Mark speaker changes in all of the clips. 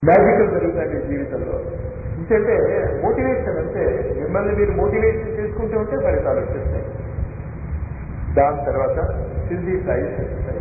Speaker 1: Magical జరుగుతాయి మీ జీవితంలో ఎందుకంటే మోటివేషన్ అంటే మిమ్మల్ని మీరు మోటివేషన్ చేసుకుంటూ ఉంటే ఫలితాలు వచ్చేస్తాయి దాని తర్వాత సిద్ధి సాయి సత్యసాయి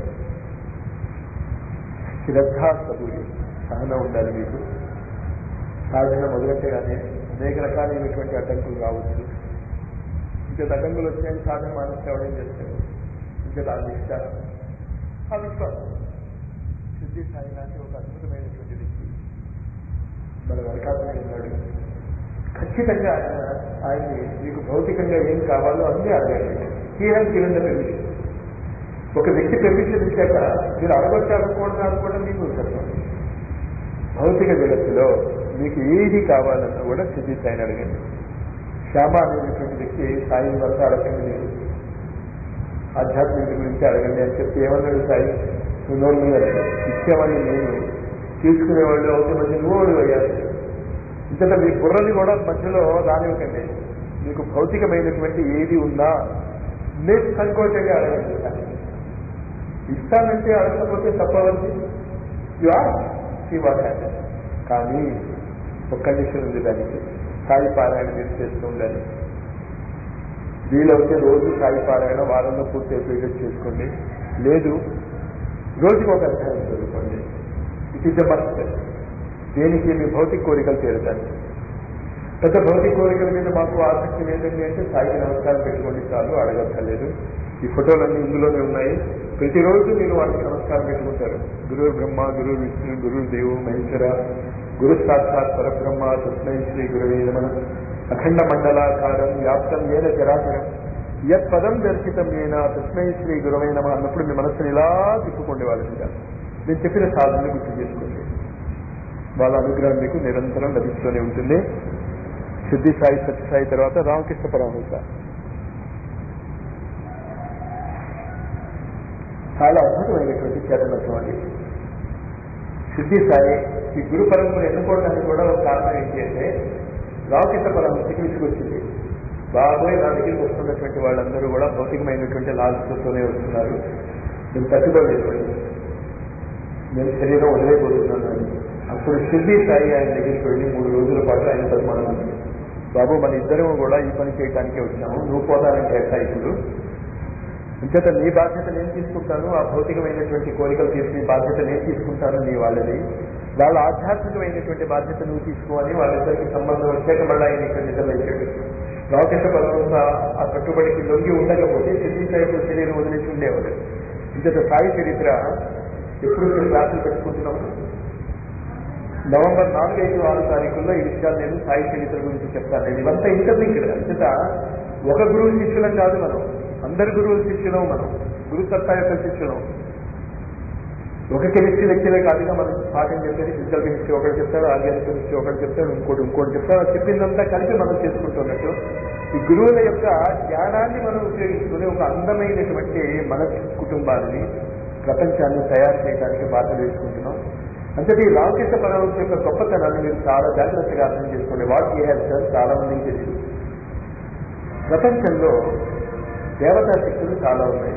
Speaker 1: శ్రద్ధ సబురి సహనం ఉండాలి మీకు సాధన మొదలెట్టగానే అనేక రకాలైనటువంటి అడ్డంకులు రావచ్చు ఇంకా అడ్డంకులు వచ్చాయని సాధన మానేస్తే ఎవడేం చేస్తాడు ఇంకా దాని నిష్ట ఆ విశ్వాసం సిద్ధి సాయి లాంటి ఒక అద్భుతమైనటువంటి వ్యక్తి మన వెనకాతనే ఉన్నాడు ఖచ్చితంగా ఆయన ఆయన్ని మీకు భౌతికంగా ఏం కావాలో అన్నీ అడగండి he has given the permission ఒక వ్యక్తి పెర్మిషన్ ఇచ్చాక మీరు అడగొచ్చు అడగకూడదు అనుకోవడం మీకు సత్యం భౌతిక జగత్తులో మీకు ఏది కావాలన్నా కూడా సిద్ధి సాయిని అడగండి శ్యామ అనేటువంటి వ్యక్తి సాయి వరకు అడగండి మీరు ఆధ్యాత్మిక గురించి అడగండి అని చెప్పి ఏమన్నాడు సాయి నువ్వు నోరు మీద ఇచ్చేవాడిని నేను తీసుకునేవాళ్ళు అవుతే మంచి నువ్వు అయ్యారు ఇంతట మీ బుర్రని కూడా మధ్యలో రానివ్వకండి మీకు భౌతికమైనటువంటి ఏది ఉన్నా నిస్సంకోచంగా అడగండి ఇస్తానంటే అడగకపోతే తప్పవద్ది you are see what happen కానీ ఒక కండిషన్ ఉంది దానికి సాయి పారాయణ మీరు చేస్తూ ఉండాలి వీలైతే రోజు సాయి పారాయణ వారంలో పూర్తి అయిపోయేటట్టు చేసుకోండి లేదు రోజుకి ఒక అధ్యాయం చదువుకోండి ఇట్ ఈస్ ద మస్ట్ దేనికి మీ భౌతిక కోరికలు తీరుతాయి పెద్ద భౌతిక కోరికల మీద మాకు ఆసక్తి లేదండి అంటే సాయికి నమస్కారం పెట్టుకోండి చాలు అడగక్కర్లేదు ఈ ఫోటోలన్నీ ఇందులోనే ఉన్నాయి ప్రతిరోజు మీరు వాళ్ళకి నమస్కారం పెట్టుకుంటారు గురు బ్రహ్మ గురు విష్ణు గురు దేవు మహేశ్వర గురు సాక్షాత్ పరబ్రహ్మ తస్మై శ్రీ గురువే నమ అఖండ మండలాకారం వ్యాప్తం ఏన చరాచరం యత్ పదం దర్శితం ఏనా తస్మై శ్రీ గురువై నమ అన్నప్పుడు మీ మనస్సుని ఇలా తిప్పుకోండి వాళ్ళ మీద నేను చెప్పిన సాధనని గుర్తు చేసుకోండి వాళ్ళ అనుగ్రహం మీకు నిరంతరం లభిస్తూనే ఉంటుంది సిద్ధి సాయి సత్యసాయి తర్వాత రామకృష్ణ పరమహంస చాలా అద్భుతమైనటువంటి చేతనత్వం అది సిద్ధి సాయి ఈ గురు పరంపర ఎన్నుకోవడానికి కూడా ఒక కారణం ఏంటి అంటే రామకృష్ణ పరమహంసకి విసుకొచ్చింది బాబోయ్ నా దగ్గరికి వస్తున్నటువంటి వాళ్ళందరూ కూడా భౌతికమైనటువంటి లాలసతోనే వస్తున్నారు నేను తట్టుకోలేదు నేను శరీరం వదిలేకపోతున్నాను అని అప్పుడు సిద్ధి సాయి ఆయన దగ్గరికి వెళ్ళి మూడు రోజుల పాటు ఆయన పరిమాణం బాబు మన ఇద్దరం కూడా ఈ పని చేయడానికే వచ్చాము నువ్వు పోతానంటే ఎట్లా ఇప్పుడు అంచేత నీ బాధ్యత నేను తీసుకుంటాను ఆ భౌతికమైనటువంటి కోరికలు తీర్చే బాధ్యత నేను తీసుకుంటాను నీ వాళ్ళది వాళ్ళ ఆధ్యాత్మికమైనటువంటి బాధ్యత నువ్వు తీసుకోవాలి వాళ్ళిద్దరికి సంబంధం వచ్చాక మళ్ళీ ఆయన ఇక్కడ నిజమైపోయాడు రామకృష్ణ పరమంత ఆ కట్టుబడికి లొంగి ఉండకపోతే సిద్ధి సాయి శరీరం వదిలేసి ఉండేవాడు ఇంతట సాయి చరిత్ర ఎప్పుడు మీరు క్లాసులు పెట్టుకుంటున్నాము నవంబర్ నాలుగు ఐదు ఆరు తారీఖుల్లో ఈ విషయాలు నేను సాయి చరిత్ర గురించి చెప్తాను నేను ఇవంతా ఇంటర్లింక్డ్ అంతటా ఒక గురువు శిష్యులం కాదు మనం అందరి గురువుల శిష్యులం మనం గురు సత్తా యొక్క శిష్యులం ఒక కెమిస్ట్రీ లెక్చరే కాదుగా మనం పాఠం చెప్పేది ఫిజికల్ కెమిస్ట్రీ ఒకటి చెప్తాడు ఆర్గానిక్ కెమిస్ట్రీ ఒకటి చెప్తాడు ఇంకోటి ఇంకోటి చెప్తాడు అది చెప్పిందంతా కలిపి మనం చేసుకుంటున్నట్టు ఈ గురువుల యొక్క జ్ఞానాన్ని మనం ఉపయోగించుకుని ఒక అందమైనటువంటి మన కుటుంబాన్ని ప్రపంచాన్ని తయారు చేయడానికి బాధ్యత వేసుకుంటున్నాం అంటే ఈ రామకృష్ణ పరమహంస యొక్క గొప్పతనాన్ని మీరు చాలా జాగ్రత్తగా అర్థం చేసుకోండి వాట్ ఏ సార్ చాలా మందికి తెలియదు ప్రపంచంలో దేవతా శక్తులు చాలా ఉన్నాయి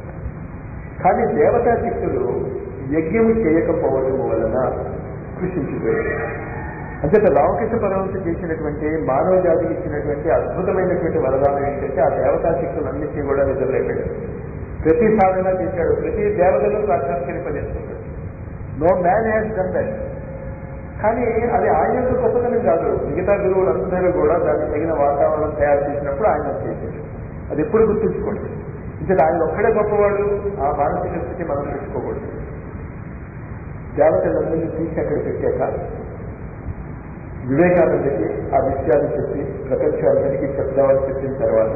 Speaker 1: కానీ దేవతా శక్తులు యజ్ఞము చేయకపోవడం వలన కృషించిపోయాయి అంతేత రామకృష్ణ పరమహంస చేసినటువంటి మానవ జాతికి ఇచ్చినటువంటి అద్భుతమైనటువంటి వరదానం ఏంటంటే ఆ దేవతా శక్తులన్నింటినీ కూడా నిద్రలేపాడు ప్రతి సాధన చేశాడు ప్రతి దేవతను సాక్షాత్కరింపజేస్తున్నాడు no man has done that కానీ అది ఆయన యొక్క గొప్పతనం కాదు మిగతా గురువులందరూ కూడా దానికి తగిన వాతావరణం తయారు చేసినప్పుడు ఆయన చేశాడు అది ఎప్పుడు గుర్తుంచుకోండి ఇంకా ఆయన ఒక్కడే గొప్పవాడు ఆ మానసిక స్థితి మనం పెట్టుకోకూడదు దేవతలందరినీ తీసి అక్కడ పెట్టాక వివేకానందకి ఆ విషయాలు చెప్పి ప్రపంచాలందరికీ చెప్దామని చెప్పిన తర్వాత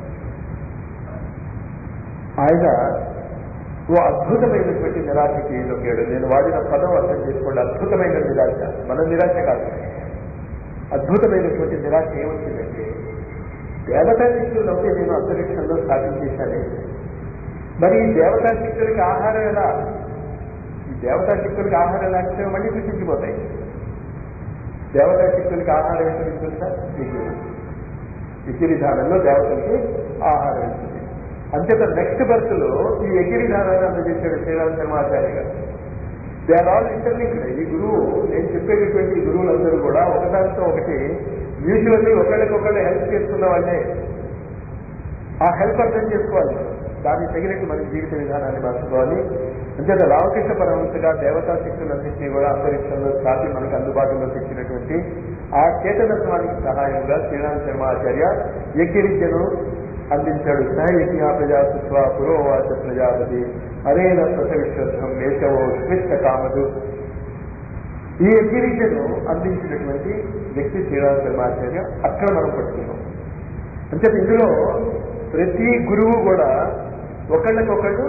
Speaker 1: ఆయన ఓ అద్భుతమైనటువంటి నిరాశకి లొంగాడు నేను వాడిన పదం అర్థం చేసుకోండి అద్భుతమైన నిరాశ మన నిరాశ కాదు అద్భుతమైనటువంటి నిరాశ ఏమొచ్చిందంటే దేవతా శక్తులు నవ్వుతే నేను అంతరిక్షంలో స్థాపించేశానే మరి ఈ దేవతా శక్తులకి ఆహారం ఎలా ఈ దేవతా శక్తులకి ఆహారం లేకపోతే మళ్ళీ కృషించిపోతాయి దేవతా శక్తులకి ఆహారం ఏంటో మీకు తెలుసా విద్యుత్ విద్యువిధానంలో దేవతలకి ఆహారం ఇస్తుంది అంతేత నెక్స్ట్ బర్త్ లో ఈ ఎగిరి ధారాన్ని అందజేశాడు శ్రీరామ శర్మాచార్య గారు దే ఆర్ ఆల్ ఇంటర్లింక్డ్ ఈ గురువు నేను చెప్పేటటువంటి ఈ గురువులందరూ కూడా ఒకదానితో ఒకటి మ్యూచువల్లీ ఒకళ్ళకొకళ్ళు హెల్ప్ చేసుకున్న వాళ్ళే ఆ హెల్ప్ అర్థం చేసుకోవాలి దానికి తగినట్టు మన జీవిత విధానాన్ని మార్చుకోవాలి అంతేత రామకృష్ణ పరమంతగా దేవతా శక్తులన్నింటినీ కూడా అంతరిక్షంలో స్థాపి మనకు అందుబాటులో తెచ్చినటువంటి ఆ చేతనత్వానికి సహాయంగా శ్రీరామ్ శర్మ ఆచార్య యజ్ఞవిద్యను అందించాడు సహ యజ్ఞ ప్రజా సుత్వ పురోవాచ ప్రజాపతి అరేన ప్రసవిశ్వత్వం మేషవో స్మిష్ట కామదు ఈ యజ్ఞవిద్యను అందించినటువంటి వ్యక్తి శ్రీరామ్ శర్మాచార్య అక్కడ మనం పట్టుకున్నాం అంటే ఇందులో ప్రతి గురువు కూడా ఒకళ్ళకొకళ్ళు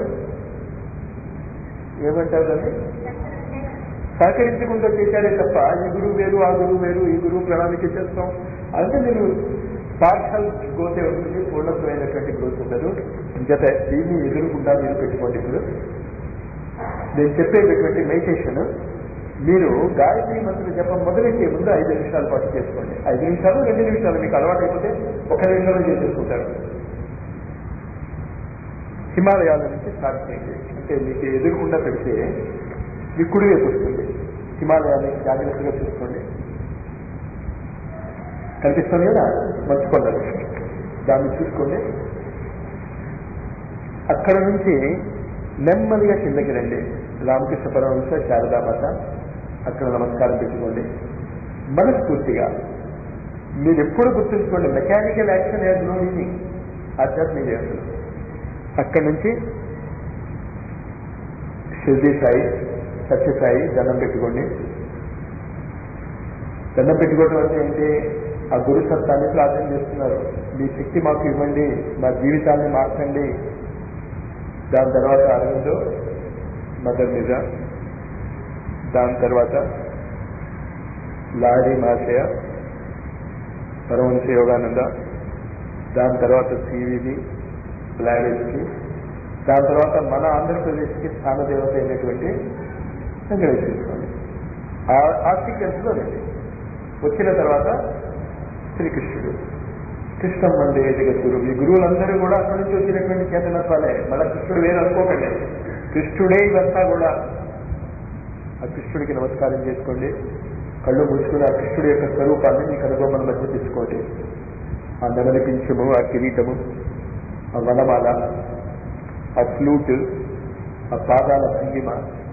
Speaker 1: ఏమంటారు దాన్ని సహకరించకుండా చేశారే తప్ప ఈ గురువు వేరు ఆ గురువు వేరు ఈ గురువు ప్రణాళిక చేస్తాం అంటే మీరు పార్షల్ గ్రోతే ఉంటుంది పూర్ణత్వమైనటువంటి గ్రోత్ ఉండదు జత దీన్ని ఎదురుకుండా మీరు పెట్టుకోండి ఇప్పుడు నేను చెప్పేటటువంటి మెడిటేషన్ మీరు గాయత్రి మంత్రులు జపం మొదలెట్టే ముందు ఐదు నిమిషాల పాటు చేసుకోండి ఐదు నిమిషాలు రెండు నిమిషాలు మీకు అలవాటు అయిపోతే ఒక నిమిషంలో చేసేసుకుంటారు హిమాలయాల నుంచి స్టార్ట్ చేయండి అంటే మీకు ఎదురుకుండా పెడితే మీ కుడి వైపు వస్తుంది హిమాలయాన్ని జాగ్రత్తగా చూసుకోండి కనిపిస్తుంది కదా మర్చిపోలేదు దాన్ని చూసుకోండి అక్కడ నుంచి నెమ్మదిగా కిందకి రండి రామకృష్ణ పరమహంస శారదామాత అక్కడ నమస్కారం పెట్టుకోండి మనస్ఫూర్తిగా మీరు ఎప్పుడు గుర్తుంచుకోండి mechanical action has no meaning ఆధ్యాత్మిక చేస్తున్నారు అక్కడి నుంచి షిర్డీ సాయి సత్యసాయి దండం పెట్టుకోండి దండం పెట్టుకోవడం అంటే ఏంటి ఆ గురు సత్తాన్ని ప్రార్థన చేస్తున్నారు మీ శక్తి మాకు ఇవ్వండి మా జీవితాన్ని మార్చండి దాని తర్వాత అరవిందో మదర్ మీద దాని తర్వాత లారీ మాచయ పరమహంస యోగానంద దాని తర్వాత సివివి లాడేజ్కి దాని తర్వాత మన ఆంధ్రప్రదేశ్కి స్థానదేవత అయినటువంటి వెంకటేశ్వర స్వామి ఆ- ఆ సీక్వెన్స్లో రండి వచ్చిన తర్వాత శ్రీకృష్ణుడు కృష్ణం వందే జగద్గురు ఈ గురువులందరూ కూడా అక్కడి నుంచి వచ్చినటువంటి చేతనత్వాలే మళ్ళా కృష్ణుడు వేరు అనుకోకండి కృష్ణుడే ఇదంతా కూడా ఆ కృష్ణుడికి నమస్కారం చేసుకోండి కళ్ళు మూసుకుని ఆ కృష్ణుడి యొక్క స్వరూపాన్ని మీ కనుబొమ్మల మధ్య తీసుకోండి ఆ నెమలి పింఛము ఆ కిరీటము ఆ వనమాల ఆ ఫ్లూట్ ఆ పాదాల భంగిమ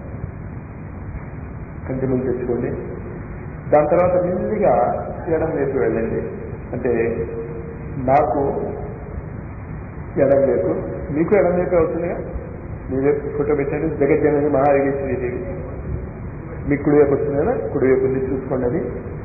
Speaker 1: కంటి ముందు తెచ్చుకోండి దాని తర్వాత మెల్లిగా ఎడం వైపు వెళ్ళండి అంటే నాకు ఎడం వైపు మీకు ఎడం వైపు అవుతుందిగా మీ వైపు ఫోటో పెట్టండి జగజ్జనని మహాయోగేశ్వరి దేవి మీకు కుడి వైపు వస్తుంది కదా కుడి వైపు ఉంది చూసుకోండి అది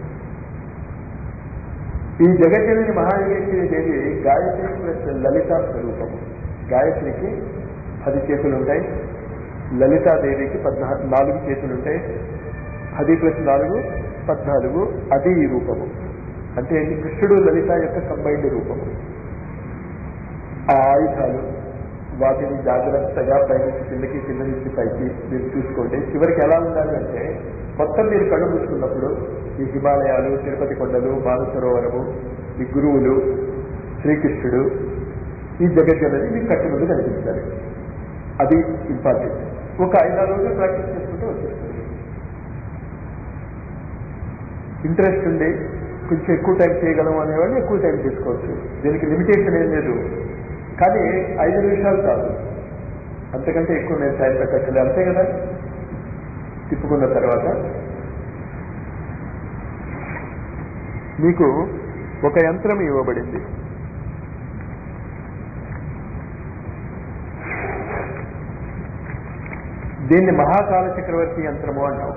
Speaker 1: ఈ జగజ్జనని మహాయోగేశ్వరి దేవి గాయత్రి ప్లస్ లలిత స్వరూపము గాయత్రికి పది చేతులు ఉంటాయి లలితాదేవికి పద్నా నాలుగు చేతులు ఉంటాయి పది ప్లస్ నాలుగు పద్నాలుగు అది ఈ రూపము అంటే ఏంటి కృష్ణుడు లలిత యొక్క కంబైన్డ్ రూపము ఆ ఆయుధాలు వాటిని జాగ్రత్తగా పైనుంచి కిందకి కింద నుంచి పైకి మీరు చూసుకోండి చివరికి ఎలా ఉండాలి అంటే మొత్తం మీరు కళ్ళు మూసుకున్నప్పుడు ఈ హిమాలయాలు తిరుపతి కొండలు మానసరోవరము ఈ గురువులు శ్రీకృష్ణుడు ఈ జగజ్జనని మీకు కట్టి ముందు కనిపించాలి అది ఇంపార్టెంట్ ఒక ఐదారు రోజులు ప్రాక్టీస్ చేసుకుంటే వచ్చేస్తుంది ఇంట్రెస్ట్ ఉండి కొంచెం ఎక్కువ టైం చేయగలం అనేవాళ్ళు ఎక్కువ టైం చేసుకోవచ్చు దీనికి లిమిటేషన్ ఏం లేదు కానీ ఐదు నిమిషాలు కాదు అంతకంటే ఎక్కువ నేను టైం పెట్టట్లేదు అంతే కదా తిప్పుకున్న తర్వాత మీకు ఒక యంత్రం ఇవ్వబడింది దీన్ని మహాకాల చక్రవర్తి యంత్రము అంటాం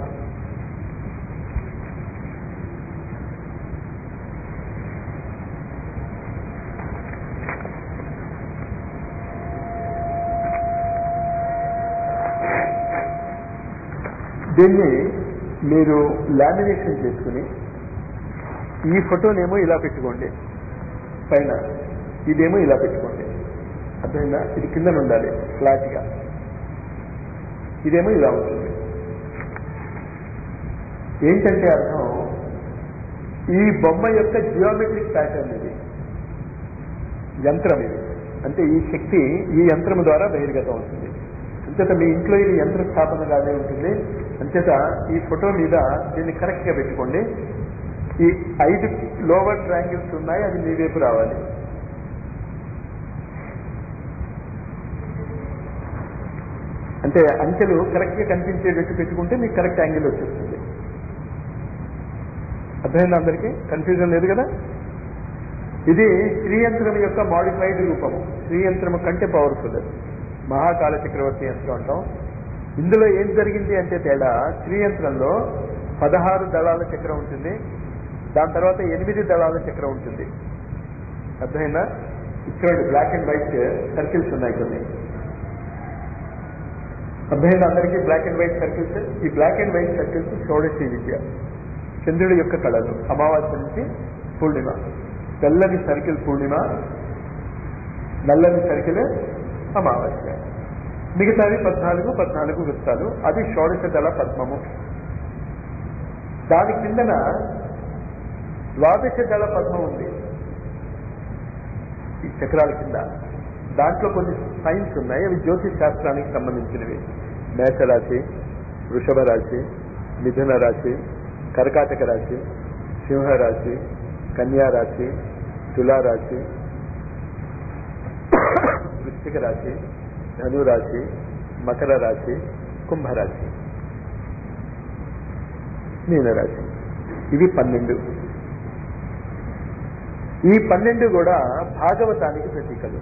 Speaker 1: దీన్ని మీరు లామినేషన్ చేసుకుని ఈ ఫోటోనేమో ఇలా పెట్టుకోండి పైన ఇదేమో ఇలా పెట్టుకోండి అర్థమైందా ఇది కింద ఉండాలి ఫ్లాట్గా ఇదేమో ఇలా ఉంటుంది ఏంటంటే అర్థం ఈ బొమ్మ యొక్క జియోమెట్రిక్ ప్యాటర్న్ ఇది యంత్రం ఇది అంటే ఈ శక్తి ఈ యంత్రం ద్వారా బహిర్గతం అవుతుంది అంతేత మీ ఇంట్లో ఇది యంత్ర స్థాపనగానే ఉంటుంది అంచేత ఈ ఫోటో మీద దీన్ని కరెక్ట్ గా పెట్టుకోండి ఈ ఐదు లోవర్ ట్రయాంగిల్స్ ఉన్నాయి అది మీ వైపు రావాలి అంటే అంకెలు కరెక్ట్ గా కనిపించేటట్టు పెట్టుకుంటే మీకు కరెక్ట్ యాంగిల్ వచ్చేస్తుంది అర్థమైంది అందరికీ కన్ఫ్యూజన్ లేదు కదా ఇది శ్రీయంత్రం యొక్క మాడిఫైడ్ రూపము శ్రీయంత్రము కంటే పవర్ఫుల్ మహాకాల చక్రవర్తి యంత్రం అంటాం ఇందులో ఏం జరిగింది అంటే తేడా శ్రీయంత్రంలో పదహారు దళాల చక్రం ఉంటుంది దాని తర్వాత ఎనిమిది దళాల చక్రం ఉంటుంది అర్థమైందా ఇక్కడ బ్లాక్ అండ్ వైట్ సర్కిల్స్ ఉన్నాయి కొన్ని అర్థమైందా అందరికీ బ్లాక్ అండ్ వైట్ సర్కిల్స్ ఈ black and white circles Shodashi విద్య చంద్రుడి యొక్క కళలు అమావాస్య నుంచి పూర్ణిమ తెల్లని సర్కిల్ పూర్ణిమ నల్లని సర్కిల్ అమావాస్య మిగతావి పద్నాలుగు పద్నాలుగు వృత్తాలు అది షోడశ దళ పద్మము దాని కిందన ద్వాదశ దళ పద్మం ఉంది ఈ చక్రాల కింద దాంట్లో కొన్ని సైన్స్ ఉన్నాయి అవి జ్యోతిష్ శాస్త్రానికి సంబంధించినవి మేషరాశి వృషభ రాశి మిథున రాశి కర్కాటక రాశి సింహరాశి కన్యా రాశి తులారాశి వృశ్చిక రాశి ధనురాశి మకర రాశి కుంభరాశి మీనరాశి ఇవి పన్నెండు ఈ పన్నెండు కూడా భాగవతానికి ప్రతీకలు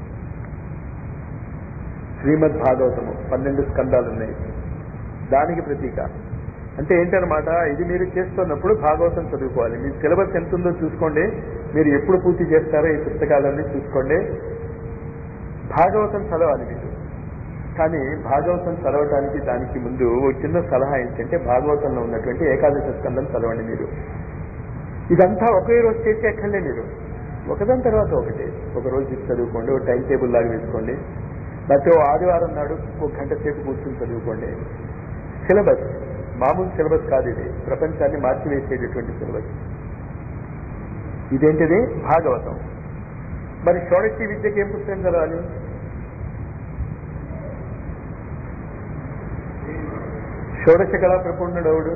Speaker 1: శ్రీమద్ భాగవతము పన్నెండు స్కందాలు ఉన్నాయి దానికి ప్రతీక అంటే ఏంటనమాట ఇది మీరు చేస్తున్నప్పుడు భాగవతం చదువుకోవాలి మీ సిలబస్ ఎంత ఉందో చూసుకోండి మీరు ఎప్పుడు పూర్తి చేస్తారో ఈ పుస్తకాలన్నీ చూసుకోండి భాగవతం చదవాలి మీరు కానీ భాగవతం చదవటానికి దానికి ముందు ఒక చిన్న సలహా ఏంటంటే భాగవతంలో ఉన్నటువంటి ఏకాదశ స్కందం చదవండి మీరు ఇదంతా ఒకే రోజు చేసే అక్కర్లే మీరు ఒకదాని తర్వాత ఒకటి ఒక రోజు ఇది చదువుకోండి ఒక టైం టేబుల్ లాగా వేసుకోండి లేకపోతే ఓ ఆదివారం నాడు ఒక గంట సేపు కూర్చొని చదువుకోండి సిలబస్ మామూలు సిలబస్ కాదు ఇది ప్రపంచాన్ని మార్చివేసేటటువంటి సిలబస్ ఇదేంటిది భాగవతం మరి షోడశి విద్యకి ఏం పుస్తకం చదవాలి షోడశ కళా ప్రపూర్ణుడవుడు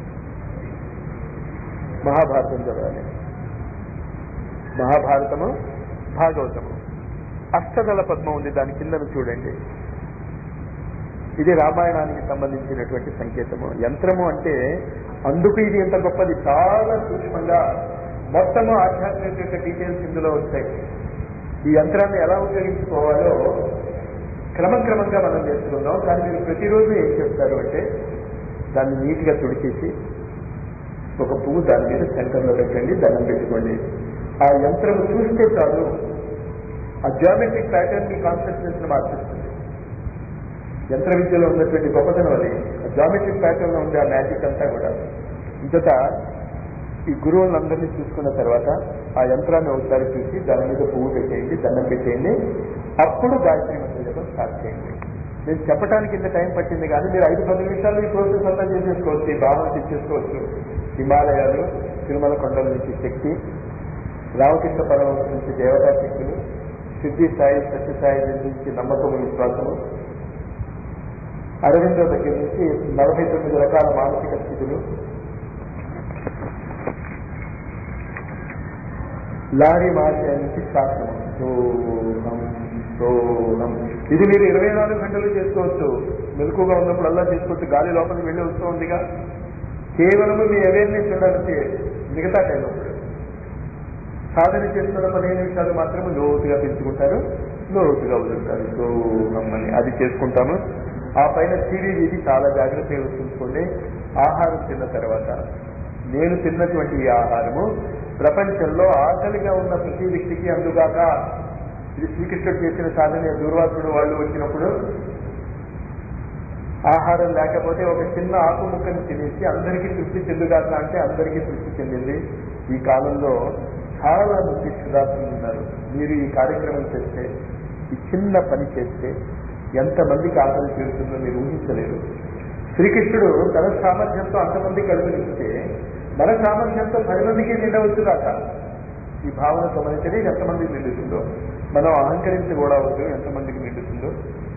Speaker 1: మహాభారతం చదవాలి మహాభారతము భాగవతము అష్టదళ పద్మం ఉంది దాని కిందను చూడండి ఇది రామాయణానికి సంబంధించినటువంటి సంకేతము యంత్రము అంటే అందుకు ఇది ఎంత గొప్పది చాలా సూక్ష్మంగా మొత్తము ఆధ్యాత్మిక యొక్క డీటెయిల్స్ ఇందులో వస్తాయి ఈ యంత్రాన్ని ఎలా ఉపయోగించుకోవాలో క్రమక్రమంగా మనం నేర్చుకుందాం కానీ మీరు ప్రతిరోజు ఏం చేస్తారు అంటే దాన్ని నీట్గా తుడిచేసి ఒక పువ్వు దాని మీద సెంటర్లో పెట్టండి దండం పెట్టుకోండి ఆ యంత్రం చూస్తే చాలు ఆ జియోమెట్రిక్ ప్యాటర్న్ మీ కాన్షియస్నెస్ ని మార్చేస్తుంది యంత్ర విద్యలో ఉన్నటువంటి గొప్పతనం అది జామెట్రిక్ ప్యాటర్న్ లో ఉంది ఆ మ్యాజిక్ అంతా కూడా ఇంతట ఈ గురువులందరినీ చూసుకున్న తర్వాత ఆ యంత్రాన్ని ఒకసారి చూసి దాని మీద పువ్వు పెట్టేయండి దండం పెట్టేయండి అప్పుడు గాయత్రి మంత్ర జపం స్టార్ట్ చేయండి నేను చెప్పడానికి ఇంత టైం పట్టింది కానీ మీరు ఐదు పది నిమిషాలు ఈ ప్రాసెస్ అంతా చేసేసుకోవచ్చు ఈ భావన తెచ్చేసుకోవచ్చు హిమాలయాలు తిరుమల కొండల నుంచి శక్తి రామకృష్ణ పర్వతం నుంచి దేవతా శక్తులు సిద్ధి స్థాయి సత్యస్థాయి నుంచి నమ్మకము విశ్వాసము అరవిందో దగ్గర నుంచి నలభై తొమ్మిది రకాల మానసిక స్థితులు లారీ మహాశయ నుంచి శాస్త్రము సోహం సోహం ఇది మీరు ఇరవై నాలుగు గంటలు చేసుకోవచ్చు మెలకుగా ఉన్నప్పుడల్లా చేసుకోవచ్చు గాలి లోపలికి వెళ్ళి వస్తూ ఉందిగా కేవలము మీ అవేర్నెస్ ఉండాలంటే మిగతా టైం అప్పుడు సాధన చేస్తున్న పదిహేను నిమిషాలు మాత్రమే లోతుగా పెంచుకుంటారు లోతుగా వదులుతారు సోహం అని అది చేసుకుంటాము ఆ పైన సిడి ఇది చాలా జాగ్రత్తగా చూసుకోండి ఆహారం తిన్న తర్వాత నేను తిన్నటువంటి ఈ ఆహారము ప్రపంచంలో ఆకలిగా ఉన్న ప్రతి వ్యక్తికి అందుగాక ఇది శ్రీకృష్ణుడు చేసిన సాధన దూర్వాసుడు వాళ్ళు వచ్చినప్పుడు ఆహారం లేకపోతే ఒక చిన్న ఆకు ముక్కని తినేసి అందరికీ తృప్తి చెందుగాక అంటే అందరికీ తృప్తి చెందింది ఈ కాలంలో చాలా మంది శుధార్థులు ఉన్నారు మీరు ఈ కార్యక్రమం చేస్తే ఈ చిన్న పని చేస్తే ఎంతమందికి ఆకలి తీరుతుందో మీరు ఊహించలేరు శ్రీకృష్ణుడు తన సామర్థ్యంతో అంతమంది కలుగునిస్తే మన సామర్థ్యంతో పది మందికి నిండవచ్చు కాక ఈ భావన గమనించని ఎంతమందికి నిండుతుందో మనం అహంకరించి కూడా వద్దు ఎంతమందికి నిండుతుందో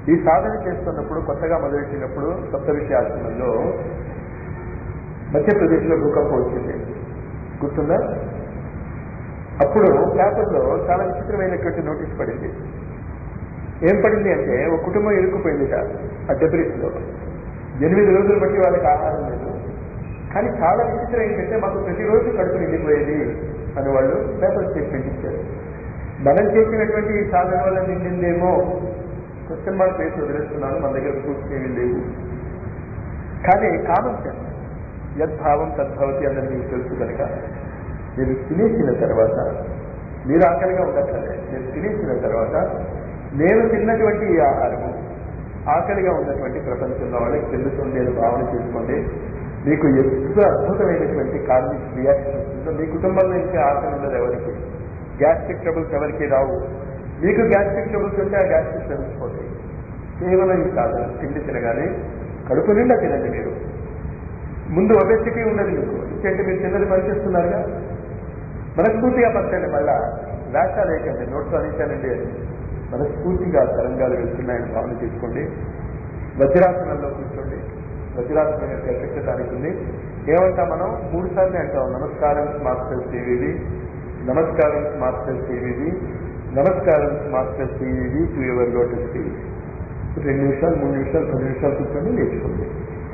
Speaker 1: ఈ సాధన చేస్తున్నప్పుడు కొత్తగా మొదలెట్టినప్పుడు సప్తఋషి ఆశ్రమంలో మధ్యప్రదేశ్లో భూకంపం వచ్చింది గుర్తుందా అప్పుడు పేపర్లో చాలా విచిత్రమైనటువంటి నోటీస్ పడింది ఏం పడింది అంటే ఒక కుటుంబం ఇరుక్కుపోయిందిట ఆ డెబ్రిస్ లో ఎనిమిది రోజులు బట్టి వాళ్ళకి ఆహారం లేదు కానీ చాలా విచిత్రం ఏంటంటే మాకు ప్రతిరోజు కడుపు నిండిపోయేది అని వాళ్ళు పేపర్ స్టేట్మెంట్ ఇచ్చారు మనం చేసినటువంటి ఈ సాధన వల్ల నిండిందేమో క్వశ్చన్ మార్క్ వేసి వదిలేస్తున్నాను మన దగ్గర ప్రూఫ్స్ ఏమీ లేవు కానీ కామన్ సెన్స్ యద్భావం తద్భవతి అన్నది మీకు తెలుసు కనుక మీరు తినేసిన తర్వాత మీరు ఆకలిగా ఉండక్కర్లే మీరు తినేసిన తర్వాత నేను తిన్నటువంటి ఈ ఆహారము ఆకలిగా ఉన్నటువంటి ప్రపంచంలో వాళ్ళకి చెందుతుంది అని భావన చేసుకోండి మీకు ఎంత అద్భుతమైనటువంటి కార్మిక్ రియాక్షన్ వస్తుందో మీ కుటుంబంలో ఇంకా ఆకలి ఉండదు ఎవరికి గ్యాస్ట్రిక్ ట్రబుల్స్ ఎవరికి రావు మీకు గ్యాస్ట్రిక్ ట్రబుల్స్ ఉంటే ఆ గ్యాస్ట్రిక్ ట్రబుల్స్ పోతాయి కేవలం ఈ సాధన తిండి తినగానే కడుపు నిండా తినండి మీరు ముందు ఒబెసిటీ ఉండదు మీకు ఎందుకంటే మీరు చిన్నది పనిచేస్తున్నారుగా మనస్ఫూర్తిగా పచ్చండి మళ్ళా వేషాలు వేయకండి నోట్స్ అనేసానండి అని మనస్ఫూర్తిగా తరంగాలు వెళ్తున్నాయని భావన చేసుకోండి వజ్రాసనంలో కూర్చోండి వజ్రాసనం యొక్క ఎఫెక్ట్ దానికి ఉంది ఏమంటాం మనం మూడు సార్లు అంటాం నమస్కారం మాస్టర్ శ్రీవివి నమస్కారం మాస్టర్ శ్రీవివి నమస్కారం master Srivivi to ever lotus శ్రీవి రెండు నిమిషాలు మూడు నిమిషాలు పది నిమిషాలు కూర్చొని నేర్చుకోండి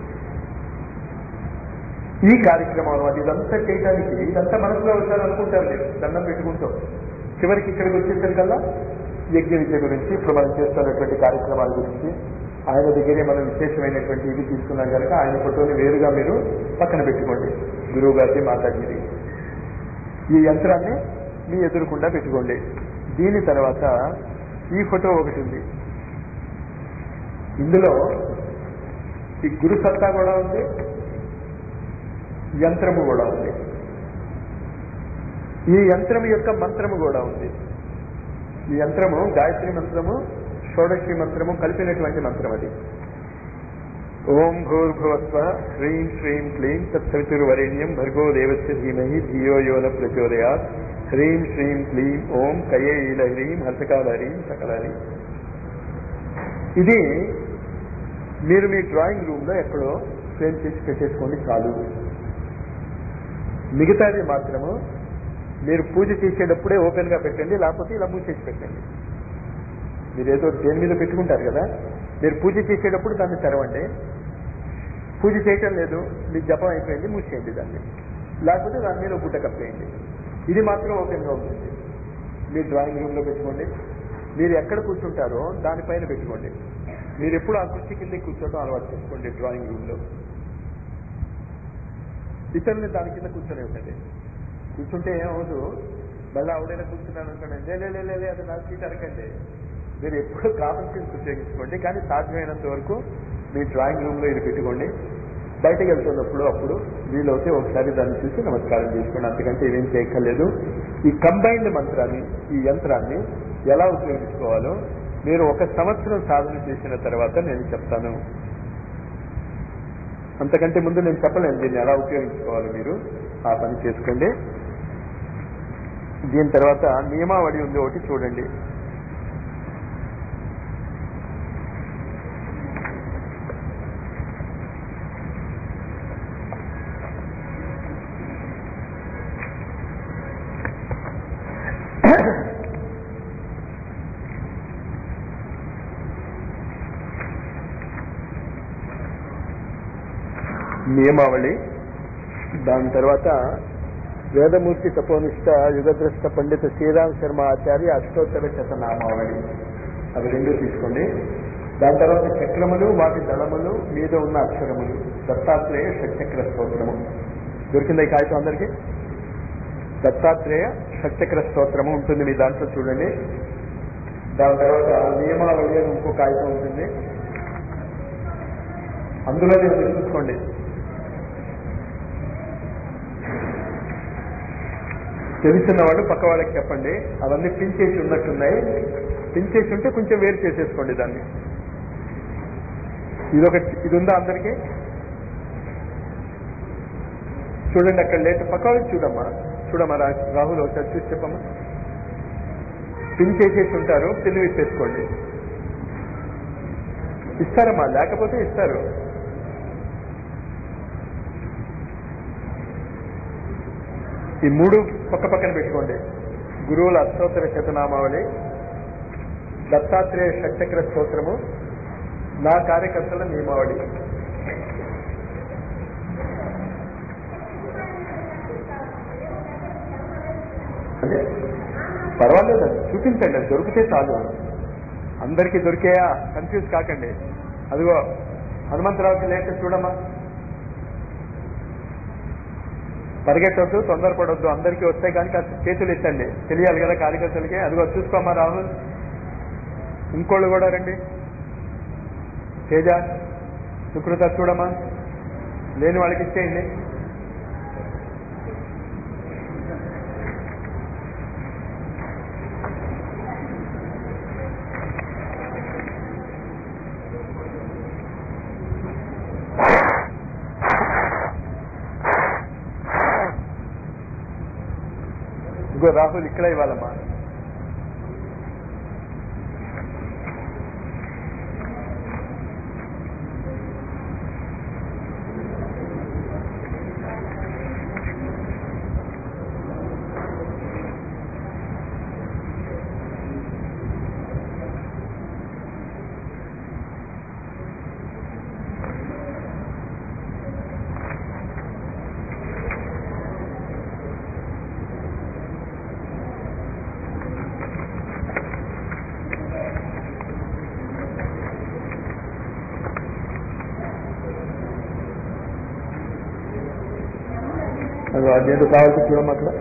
Speaker 1: ఈ కార్యక్రమం అనమాట ఇదంతా చేయడానికి ఇదంతా మనసులో వచ్చారు అనుకుంటారు మీరు దండం పెట్టుకుంటాం చివరికి ఇక్కడికి వచ్చేసరికల్లా యజ్ఞ విద్య గురించి ఇప్పుడు మనం చేస్తున్నటువంటి కార్యక్రమాల గురించి ఆయన దగ్గరే మనం విశేషమైనటువంటి ఇది తీసుకున్నాం కనుక ఆయన ఫోటోని వేరుగా మీరు పక్కన పెట్టుకోండి గురువు గారి మాతాజీది ఈ యంత్రాన్ని మీ ఎదురుకుండా పెట్టుకోండి దీని తర్వాత ఈ ఫోటో ఒకటి ఉంది ఇందులో ఈ గురు సత్తా కూడా ఉంది యంత్రము కూడా ఉంది ఈ యంత్రము యొక్క మంత్రము కూడా ఉంది ఈ యంత్రము గాయత్రి మంత్రము షోడశి మంత్రము కలిపినటువంటి మంత్రం అది ఓం భూర్భువస్వ హ్రీం శ్రీం క్లీం తత్సవితుర్వరేణ్యం భర్గో దేవస్య ధీమహి ధియో యోన ప్రచోదయాత్ హ్రీం శ్రీం క్లీం ఓం కయే ఈల హ్రీం హర్షకాల హ్రీం సకల హ్రీం ఇది మీరు మీ డ్రాయింగ్ రూమ్ లో ఎక్కడో ఫ్రేమ్ చేసి పెట్టేసుకోండి చాలు మిగతాది మాత్రము మీరు పూజ చేసేటప్పుడే ఓపెన్ గా పెట్టండి లేకపోతే ఇలా మూసేసి పెట్టండి మీరు ఏదో దేని మీద పెట్టుకుంటారు కదా మీరు పూజ చేసేటప్పుడు దాన్ని తెరవండి పూజ చేయటం లేదు మీకు జపం అయిపోయింది మూసేయండి దాన్ని లేకపోతే దాని మీద గుడ్డ కప్పేయండి ఇది మాత్రం ఓపెన్ గా ఉంటుంది మీరు డ్రాయింగ్ రూమ్ లో పెట్టుకోండి మీరు ఎక్కడ కూర్చుంటారో దానిపైన పెట్టుకోండి మీరు ఎప్పుడు ఆ కుర్చీ కింద కూర్చోవడం అలవాటు చేసుకోండి డ్రాయింగ్ రూమ్ లో ఇతరుల్ని దాని కింద కూర్చొని ఉంటుంది కూర్చుంటే ఏమవుదు మళ్ళీ ఆవిడైనా కూర్చున్నాను అనుకోండి లే లే, లే, లే, లే అది నా సీట్ అనకండి మీరు ఎప్పుడు కామన్ సెన్స్ ఉపయోగించుకోండి కానీ సాధ్యమైనంత వరకు మీ డ్రాయింగ్ రూమ్ లో ఇది పెట్టుకోండి బయటకు వెళ్తున్నప్పుడు అప్పుడు వీలవుతే ఒకసారి దాన్ని చూసి నమస్కారం చేసుకోండి అంతకంటే ఇదేం చేయక్కర్లేదు ఈ కంబైన్డ్ మంత్రాన్ని ఈ యంత్రాన్ని ఎలా ఉపయోగించుకోవాలో మీరు ఒక సంవత్సరం సాధన చేసిన తర్వాత నేను చెప్తాను అంతకంటే ముందు నేను చెప్పలేను దీన్ని ఎలా ఉపయోగించుకోవాలి మీరు ఆ పని చేసుకోండి దీని తర్వాత నియమావళి ఉంది ఒకటి చూడండి నియమావళి దాని తర్వాత వేదమూర్తి తపోనిష్ట యుగద్రష్ట పండిత శ్రీరామ్ శర్మ ఆచార్య అష్టోత్తర శతనామావళి అవి రెండు తీసుకోండి దాని తర్వాత చక్రములు వాటి దళములు మీద ఉన్న అక్షరములు దత్తాత్రేయ షట్చక్ర స్తోత్రము దొరికిందా ఈ కాగితం అందరికీ దత్తాత్రేయ షట్చక్ర స్తోత్రము ఉంటుంది మీ దాంట్లో చూడండి దాని తర్వాత నియమావళి అని ఇంకో కాగితం ఉంటుంది అందులోనే ఉంది చూసుకోండి తెలిసిన వాళ్ళు పక్క వాళ్ళకి చెప్పండి అవన్నీ పిన్ చేసి ఉన్నట్టున్నాయి పిన్ చేసి ఉంటే కొంచెం వేరు చేసేసుకోండి దాన్ని ఇదొక ఇది ఉందా అందరికీ చూడండి అక్కడ లేట్ పక్క వాళ్ళకి చూడమ్మా చూడమ్మా రా- రాహుల్ ఒకసారి చూసి చెప్పమ్మా పిన్ చేసేసి ఉంటారు పిన్ విప్పేసుకోండి ఇస్తారమ్మా లేకపోతే ఇస్తారు ఈ మూడు పక్క పక్కన పెట్టుకోండి గురువుల అష్టోత్తర శతనామావళి దత్తాత్రేయ షట్చక్ర స్తోత్రము నా కార్యకర్తల నియమావళి అదే పర్వాలేదు అది చూపించండి అది దొరికితే చాలు అందరికీ దొరికేయా కన్ఫ్యూజ్ కాకండి అదిగో హనుమంతరావుకి లేక చూడమ్మా పరిగెట్టొద్దు తొందరపడొద్దు అందరికీ వస్తాయి కానీ కాస్త చేతులు ఎత్తండి తెలియాలి కదా కార్యకర్తలకి అదిగో చూసుకోమ్మా రాహుల్ ఇంకోళ్ళు కూడా రండి తేజ సుకృత చూడమ్మా లేని వాళ్ళకి ఇచ్చేయండి ఇంకో రాహుల్ ఇక్కడ ఇవ్వాలమ్మా అది అదేంటో కావాల్సి చూడమ్మా అక్కడ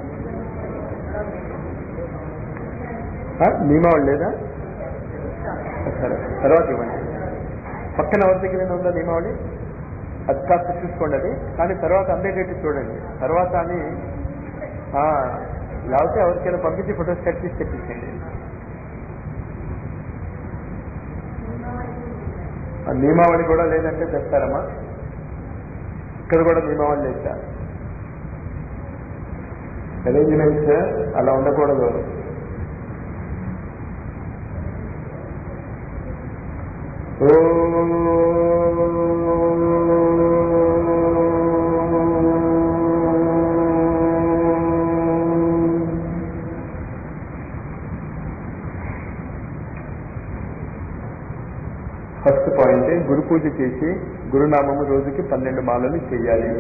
Speaker 1: ఆ, నియమావళి లేదా సరే తర్వాత ఇవ్వండి పక్కన ఎవరి దగ్గర ఉందా నియమావళి అది కాస్త చూసుకోండి అది కానీ తర్వాత అందేటట్టు చూడండి తర్వాత అని ఆ, లేకపోతే ఎవరికైనా పంపించి ఫొటోస్ కట్ చేసి తెప్పించండి ఆ నియమావళి కూడా లేదంటే తెస్తారమ్మా ఇక్కడ కూడా నియమావళి లేదు అరేంజ్మెంట్స్ అలా ఉండకూడదు ఫస్ట్ పాయింట్ గురు పూజ చేసి గురునామము రోజుకి పన్నెండు మాలలు చేయాలి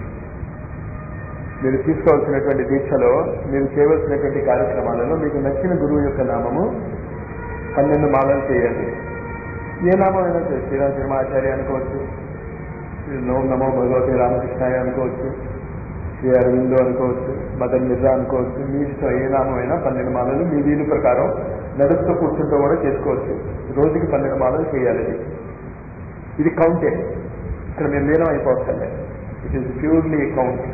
Speaker 1: మీరు తీసుకోవాల్సినటువంటి దీక్షలో మీరు చేయవలసినటువంటి కార్యక్రమాలలో మీకు నచ్చిన గురువు యొక్క నామము పన్నెండు మాలలు చేయాలి ఏ నామం అయినా సరే శ్రీరామ శర్మాచార్య అనుకోవచ్చు నో నమో భగవతి రామకృష్ణాయ అనుకోవచ్చు శ్రీ అరవిందో అనుకోవచ్చు మదర్ మిర్జా అనుకోవచ్చు మీ ఇష్టం ఏ నామం అయినా పన్నెండు మాలలు మీ వీలు ప్రకారం నడుస్తూ కూర్చుంటూ కూడా చేసుకోవచ్చు రోజుకి పన్నెండు మాలలు చేయాలి ఇది ఇది కౌంటే ఇక్కడ మీరు లీనం అయిపోతుంది ఇట్ ఈస్ ప్యూర్లీ కౌంట్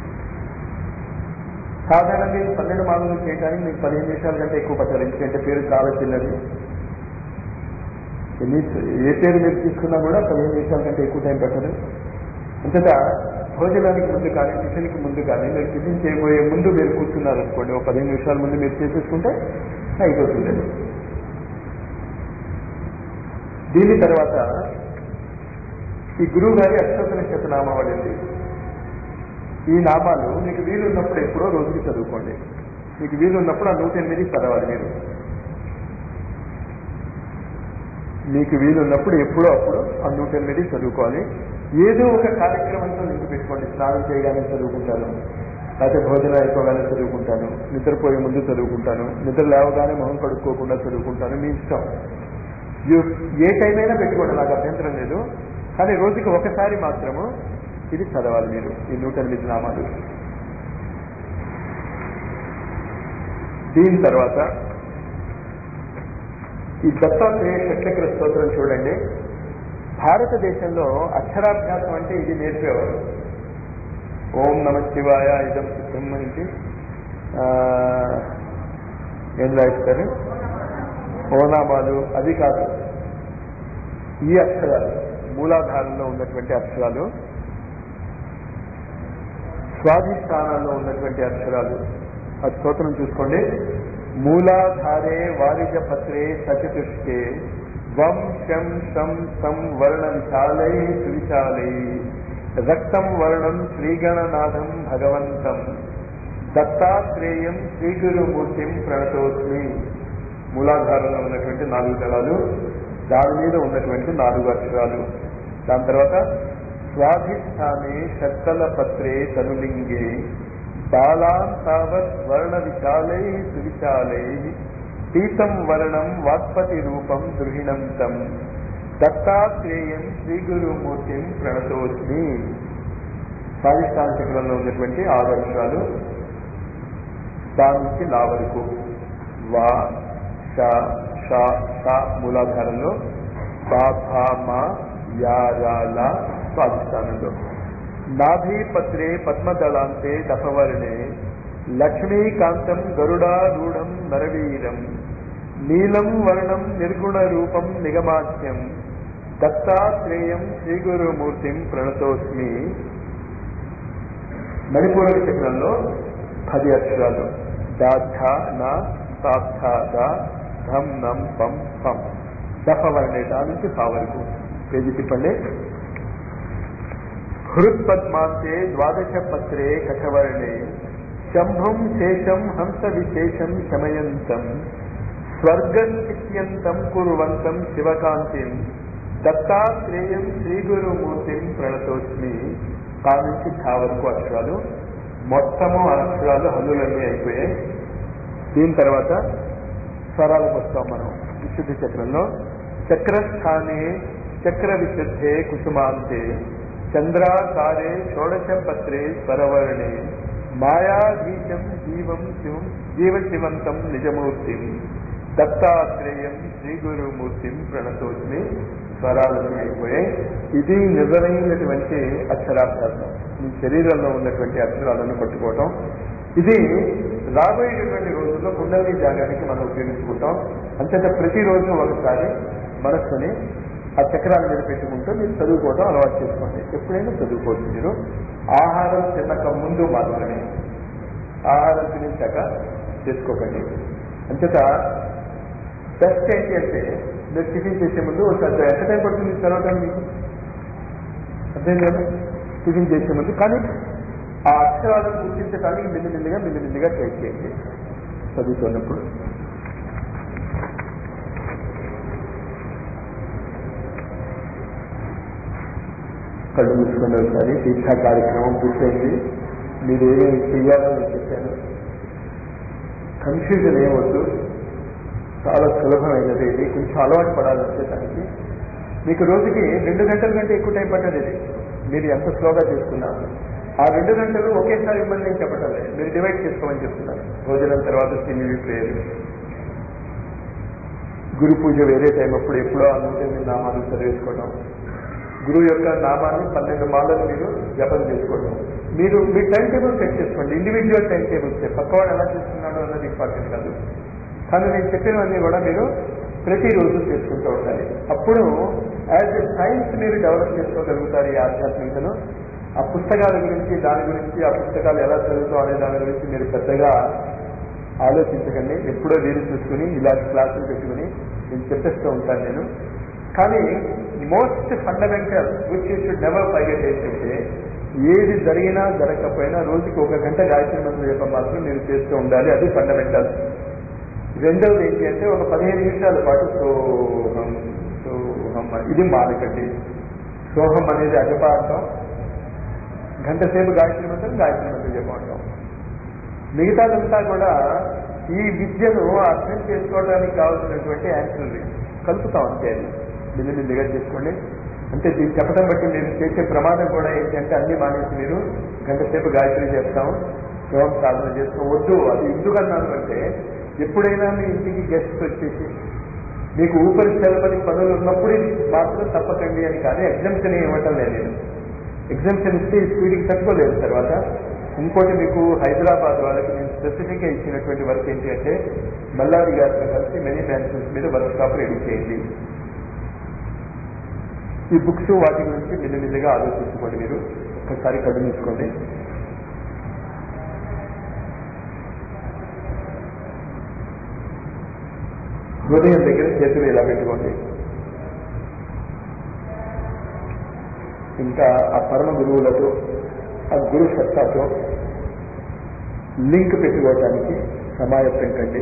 Speaker 1: సాధారణంగా ఈ పన్నెండు మాలలు చేయడానికి మీకు పదిహేను నిమిషాల కంటే ఎక్కువ పట్టాలి ఎందుకంటే పేరు చాలా చిన్నది ఎన్ని ఏ పేరు మీరు తీసుకున్నా కూడా పదిహేను నిమిషాల కంటే ఎక్కువ టైం పట్టదు అంతటా భోజనానికి ముందు కానీ టిఫిన్కి ముందు కానీ మీరు టిఫిన్ చేయబోయే ముందు మీరు కూర్చున్నారు అనుకోండి ఒక పదిహేను నిమిషాల ముందు మీరు చేసేసుకుంటే అయిపోతుంది అది. దీని తర్వాత ఈ గురువు గారి అష్టోత్తర శతనామావళి ఉంది ఈ నామాలు మీకు వీలు ఉన్నప్పుడు ఎప్పుడో రోజుకి చదువుకోండి మీకు వీలు ఉన్నప్పుడు ఆ నూట ఎనిమిది చదవాలి మీరు మీకు వీలు ఉన్నప్పుడు ఎప్పుడో అప్పుడు ఆ నూట ఎనిమిది చదువుకోవాలి ఏదో ఒక కార్యక్రమంతో లింక్ పెట్టుకోండి స్నానం చేయగానే చదువుకుంటాను లేకపోతే భోజనం అయిపోగానే చదువుకుంటాను నిద్రపోయే ముందు చదువుకుంటాను నిద్ర లేవగానే మొహం కడుక్కోకుండా చదువుకుంటాను మీ ఇష్టం You- ఏ టైం అయినా పెట్టుకోండి నాకు అభ్యంతరం లేదు కానీ రోజుకి ఒకసారి మాత్రము ఇది చదవాలి మీరు ఈ నూట ఎనిమిది నామాలు దీని తర్వాత ఈ దత్తాత్రేయ షట్చక్ర స్తోత్రం చూడండి భారతదేశంలో అక్షరాభ్యాసం అంటే ఇది నేర్పేవారు ఓం నమ శివాయ ఇదం సిద్ధం నుంచి ఆ, ఏం రాయిస్తారు ఓనామాలు అది కాదు ఈ అక్షరాలు మూలాధారంలో ఉన్నటువంటి అక్షరాలు స్వాధిష్టానాల్లో ఉన్నటువంటి అక్షరాలు ఆ స్తోత్రం చూసుకోండి మూలాధారే వారిజ పత్రే సచతుష్కే వం శం శం సం వర్ణ విశాలై సువిశాలై రక్తం వర్ణం శ్రీగణనాథం భగవంతం దత్తాత్రేయం శ్రీగురుమూర్తిం ప్రణతోస్మి మూలాధారంలో ఉన్నటువంటి నాలుగు దళాలు దాని మీద ఉన్నటువంటి నాలుగు అక్షరాలు దాని తర్వాత స్వాధిష్టానే షట్టల పత్రే తనులింగే బాలాం తావత్ వర్ణ విశాలై సువిశాలై పీతం వర్ణం వాత్పతి రూపం గృహిణం తం దత్తాత్రేయం శ్రీగురుమూర్తిం ప్రణతోస్మి స్వాధిష్టాన చక్రంలో ఉన్నటువంటి ఆరు అక్షరాలు దాని నుంచి లా వరకు వా ష ష ష మూలాధారంలో బా భా మా యా రా లా స్వాధిష్టానంలో నాభీపత్రే పద్మదళాంతే దశవర్ణే లక్ష్మీకాంతం గరుడారూఢం నరవీరం నీలం వర్ణం నిర్గుణ రూపం నిగమాఖ్యం దత్తాత్రేయం శ్రీగురుమూర్తిం ప్రణతోస్మి మణిపూరక చక్రంలో పది అక్షరాలు దాధ నా సాధ ధం నం పం పం దఫ వర్ణే దా నుంచి సా వరకు పేజీ తిప్పండి హృత్పద్మాంతే ద్వాదశ పత్రే కషవర్ణే శంభుం శేషం హంస విశేషం శమయంతం స్వర్గం చిత్యంతం కురువంతం శివకాంతిం దత్తాత్రేయం శ్రీగురుమూర్తిం ప్రణతోస్మి కా నుంచి ఠా వరకు అక్షరాలు మొత్తము అక్షరాలు హల్లులన్నీ అయిపోయాయి దీని తర్వాత స్వరాలకు వస్తాం మనం విశుద్ధి చక్రంలో చక్రస్థానే చక్ర విశుద్ధే కుసుమాంతే చంద్రాకారే షోడశ పత్రే స్వరవర్ణే మాయాధీశం జీవం శివం జీవశివంతం నిజమూర్తిం దత్తాత్రేయం శ్రీ గురుమూర్తిం ప్రణతోస్మి స్వరాలన్నీ అయిపోయాయి ఇది నిజమైనటువంటి అక్షరాభ్యాసం మీ శరీరంలో ఉన్నటువంటి అక్షరాలను పట్టుకోవటం ఇది రాబోయేటటువంటి రోజుల్లో కుండలి ధ్యానానికి మనం ఉపయోగించుకుంటాం అంచేత ప్రతిరోజు ఒకసారి మనస్సుని ఆ చక్రాల మీద పెట్టుకుంటూ మీరు చదువుకోవడం అలవాటు చేసుకోండి ఎప్పుడైనా చదువుకోవచ్చు మీరు ఆహారం తినక ముందు మాత్రమే ఆహారం తినేశాక చేసుకోకండి అంచేత బెస్ట్ ఏంటి అంటే మీరు టిఫిన్ చేసే ముందు ఒకసారి ఎంత టైం పడుతుంది చదవటం మీకు అర్థం కదా టిఫిన్ చేసే ముందు కానీ ఆ అక్షరాలను గుర్తించడానికి మెల్లిమెల్లిగా మెల్లిమెల్లిగా ట్రై చేయండి చదువుతున్నప్పుడు కళ్ళు మూసుకుని ఒకసారి దీక్షా కార్యక్రమం పూర్తయింది మీరు ఏమేమి చెయ్యాలో నేను చెప్పాను కన్ఫ్యూజన్ ఏమొద్దు చాలా సులభమైనది ఇది కొంచెం అలవాటు పడాలంటే దానికి మీకు రోజుకి రెండు గంటల కంటే ఎక్కువ టైం పట్టదు ఇది మీరు ఎంత స్లోగా చేసుకున్నా ఆ రెండు గంటలు ఒకేసారి ఇవ్వండి నేను చెప్పటం లేదు మీరు డివైడ్ చేసుకోమని చెప్తున్నాను భోజనం తర్వాత సినిమీ ప్రేయర్ గురు పూజ వేరే టైం అప్పుడు ఎప్పుడో ఆ నూట ఎనిమిది నామాలు చదివేసుకోవడం గురువు యొక్క నామాన్ని పన్నెండు మాలలు మీరు జపం చేసుకోవడం మీరు మీ టైం టేబుల్ సెట్ చేసుకోండి ఇండివిజువల్ టైం టేబుల్స్ పక్కవాడు ఎలా చేస్తున్నాడో అన్నది ఇంపార్టెంట్ కాదు కానీ నేను చెప్పినవన్నీ కూడా మీరు ప్రతిరోజు చేసుకుంటూ ఉండాలి అప్పుడు యాజ్ ఎ సైన్స్ మీరు డెవలప్ చేసుకోగలుగుతారు ఈ ఆధ్యాత్మికతను ఆ పుస్తకాల గురించి దాని గురించి ఆ పుస్తకాలు ఎలా చదువుతాం అనే దాని గురించి మీరు పెద్దగా ఆలోచించకండి ఎప్పుడో వీలు చూసుకుని ఇలాంటి క్లాసులు పెట్టుకుని నేను చెప్పేస్తూ ఉంటాను నేను కానీ most fundamental which you should never forget ఏంటంటే ఏది జరిగినా జరగకపోయినా రోజుకి ఒక గంట గాయత్రి మంత్రం చెప్పడం మాత్రం మీరు చేస్తూ ఉండాలి అది ఫండమెంటల్ రెండవది ఏంటి అంటే ఒక పదిహేను నిమిషాల పాటు సోహం సోహం ఇది మానకండి సోహం అనేది అజపార్థం గంట సేపు గాయత్రి మంత్రం గాయత్రి మంత్రం చెప్పమంటాం మిగతాదంతా కూడా ఈ విద్యను అర్థం చేసుకోవడానికి కావాల్సినటువంటి యాన్సర్ కలుపుతాం అంతే అది మెల్లిమెల్లిగా చేసుకోండి అంటే దీన్ని చెప్పడం బట్టి మీరు చేసే ప్రమాదం కూడా ఏంటంటే అన్ని మానేసి మీరు గంట సేపు గాయత్రి చేస్తాం శివం సాధన చేస్తాం వద్దు అది ఎందుకన్నాను అంటే ఎప్పుడైనా మీ ఇంటికి గెస్ట్ వచ్చేసి మీకు ఊపిరి చల్లబడి పనులు ఉన్నప్పుడు మాత్రం తప్పకండి అని కానీ ఎగ్జామ్షన్ ఇవ్వటం లేదు నేను ఎగ్జామ్షన్ ఇస్తే ఈ స్పీడ్కి తట్టుకోలేదు తర్వాత ఇంకోటి మీకు హైదరాబాద్ వాళ్ళకి నేను స్పెసిఫిక్ గా ఇచ్చినటువంటి వర్క్ ఏంటి అంటే మల్లాది గారితో కలిసి మెనీ బ్రాంచెస్ మీద వర్క్ షాప్ రెడీ చేయండి ఈ బుక్స్ వాటి గురించి మెల్లిమెల్లిగా ఆలోచించుకోండి మీరు ఒక్కసారి కళ్ళు మూసుకోండి హృదయం దగ్గర చేతులు ఇలా పెట్టుకోండి ఇంకా ఆ పరమ గురువులతో ఆ గురు సత్తాతో లింక్ పెట్టుకోవటానికి సమాయత్తం కండి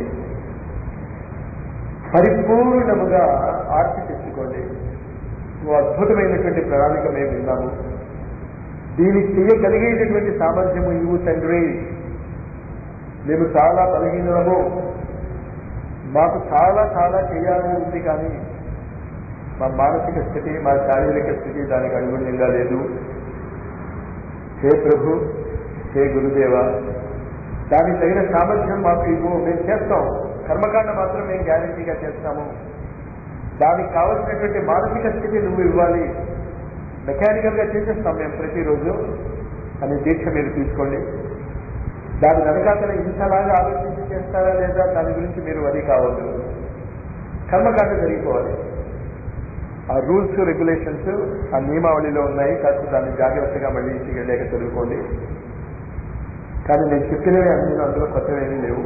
Speaker 1: పరిపూర్ణముగా ఆర్తి తెచ్చుకోండి ఓ అద్భుతమైనటువంటి ప్రణాళిక మేము విన్నాము దీన్ని చేయగలిగేటటువంటి సామర్థ్యము ఇవు తండ్రి మేము చాలా బలహీనము మాకు చాలా చాలా చేయాలని ఉంది కానీ మా మానసిక స్థితి మా శారీరక స్థితి దానికి అనుగుణ్యంగా లేదు హే ప్రభు హే గురుదేవ దానికి తగిన సామర్థ్యం మాకు ఇవ్వు మేము చేస్తాం కర్మకాండ మాత్రం మేము గ్యారంటీగా చేస్తాము దానికి కావలసినటువంటి మానసిక స్థితి నువ్వు ఇవ్వాలి మెకానికల్ గా చేసేస్తాం మేము ప్రతిరోజు అనే దీక్ష మీరు తీసుకోండి దాని వెనకాతల ఇంతలాగా ఆలోచించి చేస్తారా లేదా దాని గురించి మీరు వరి కావద్దు కర్మకాండ జరిగిపోవాలి ఆ రూల్స్ రెగ్యులేషన్స్ ఆ నియమావళిలో ఉన్నాయి కాస్త దాన్ని జాగ్రత్తగా మళ్ళీ ఇంటికి వెళ్ళాక చదువుకోండి కానీ నేను చెప్పినవి అన్ని అందులో కొత్తవేమీ లేవు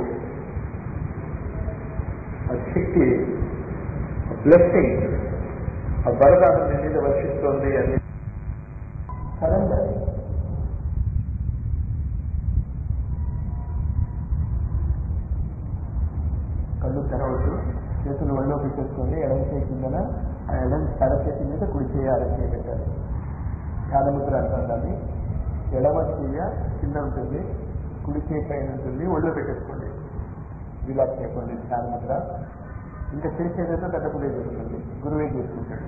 Speaker 1: ఆ శక్తి బ్లెస్సింగ్ ఆ వరదానం మీ మీద వర్షిస్తోంది అని సరెండర్ కళ్ళు తెరవద్దు చేతులు ఒళ్ళో పెట్టేసుకొని ఎడమ చేయి కిందన ఆ ఎడమ ఎడ చేతి మీద కుడి చేయి అర చేయి పెట్టాలి ధ్యానముద్ర అంటాం దాన్ని ఎడమ చెయ్య కింద ఉంటుంది కుడి చేయి పైన ఉంటుంది ఒళ్ళో పెట్టేసుకోండి రిలాక్స్ అయిపోండి ధ్యానముద్ర ఇంకా చేసేదైతే పెద్ద గురే చేస్తుంది గురువే చేసుకుంటాడు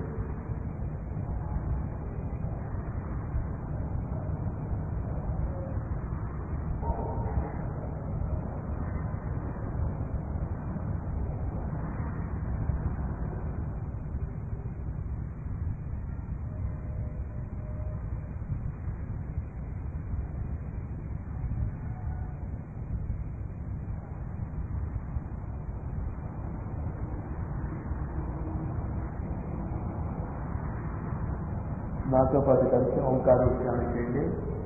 Speaker 1: నాతో పాటు కలిసి ఓంకార ఉచ్చారణ చేయండి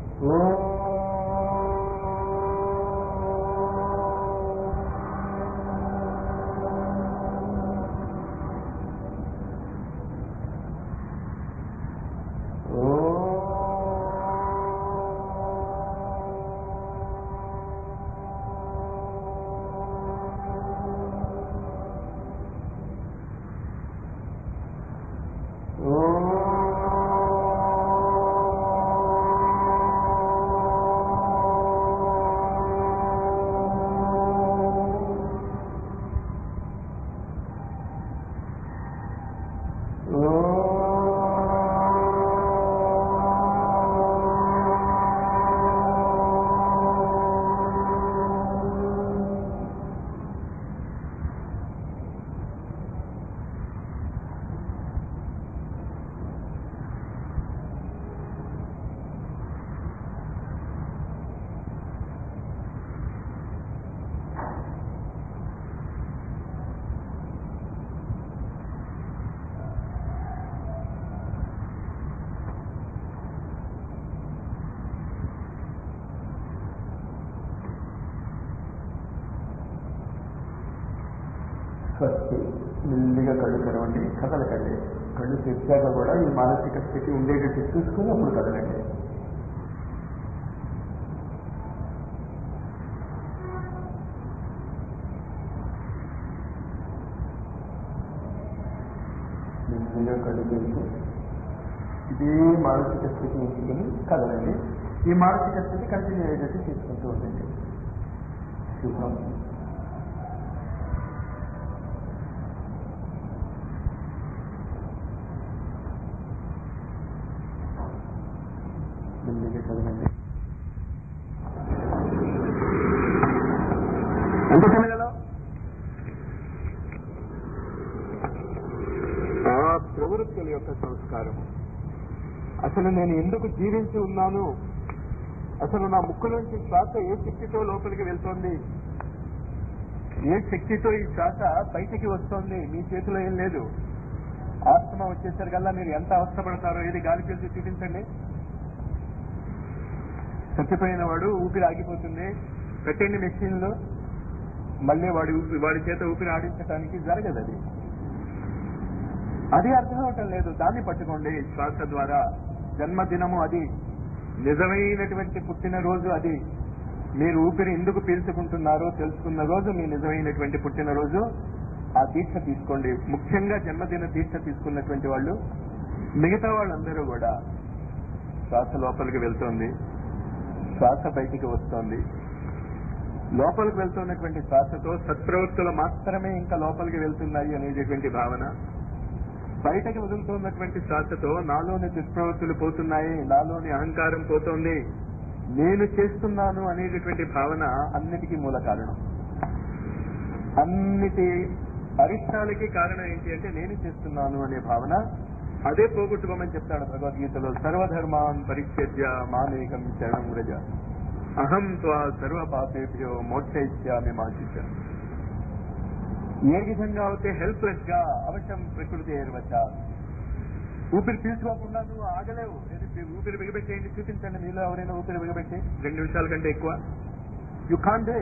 Speaker 1: స్వస్తి మెల్లిగా కళ్ళు తెరవండి కదలకండి కళ్ళు తెరిచాక కూడా ఈ మానసిక స్థితి ఉండేటట్టు చూసుకుని అప్పుడు కదలండి మెల్లిగా కళ్ళు తెరిచి ఇదే మానసిక స్థితి ఉంచుకుని కదలండి ఈ మానసిక స్థితి కంటిన్యూ అయ్యేటట్టు తీసుకుంటూ ఉండండి శుభం మెల్లిగా కదలండి ఎంత సమయంలో ఆ ప్రవృత్తుల యొక్క సంస్కారం అసలు నేను ఎందుకు జీవించి ఉన్నాను అసలు నా ముక్కు నుంచి శ్వాస ఏ శక్తితో లోపలికి వెళ్తోంది ఏ శక్తితో ఈ శ్వాస బయటికి వస్తోంది మీ చేతిలో ఏం లేదు ఆస్తమా వచ్చేసరికల్లా మీరు ఎంత అవస్థపడతారో ఏది గాలి పీల్చి చూపించండి చచ్చిపోయిన వాడు ఊపిరి ఆగిపోతుంది పెట్టండి మెషిన్లో మళ్ళీ వాడి ఊపి వాడి చేత ఊపిరి ఆడించడానికి జరగదు అది అది అర్థం అవటం లేదు దాన్ని పట్టుకోండి శ్వాస ద్వారా
Speaker 2: జన్మదినము అది నిజమైనటువంటి పుట్టినరోజు అది మీరు ఊపిరి ఎందుకు పీల్చుకుంటున్నారో తెలుసుకున్న రోజు మీ నిజమైనటువంటి పుట్టినరోజు ఆ దీక్ష తీసుకోండి ముఖ్యంగా జన్మదిన దీక్ష తీసుకున్నటువంటి వాళ్ళు మిగతా వాళ్ళందరూ కూడా శ్వాస లోపలికి వెళ్తోంది శ్వాస బయటికి వస్తోంది లోపలికి వెళ్తున్నటువంటి శ్వాసతో సత్ప్రవృత్తులు మాత్రమే ఇంకా లోపలికి వెళ్తున్నాయి అనేటటువంటి భావన బయటకు వదులుతున్నటువంటి శ్వాసతో నాలోని దుష్ప్రవృత్తులు పోతున్నాయి నాలోని అహంకారం పోతోంది నేను చేస్తున్నాను అనేటటువంటి భావన అన్నిటికీ మూల కారణం అన్నిటి అరిష్టాలకి కారణం ఏంటి అంటే నేను చేస్తున్నాను అనే భావన అదే పోగొట్టుకోమని చెప్తాడు భగవద్గీతలో సర్వధర్మాన్ పరిత్యజ్య మామేకం శరణం వ్రజ అహం త్వా సర్వ పాపేభ్యో మోక్షయిష్యామి మాచిత ఏ విధంగా అయితే హెల్ప్లెస్ గా అవశ్యం ప్రకృతి ఏర్వచ్చ ఊపిరి పీల్చుకోకుండా నువ్వు ఆగలేవు ఏది పీ- ఊపిరి బిగబెట్టేయండి చూపించండి మీలో ఎవరైనా ఊపిరి బిగబెట్టి రెండు నిమిషాల కంటే ఎక్కువ యు కాన్ డే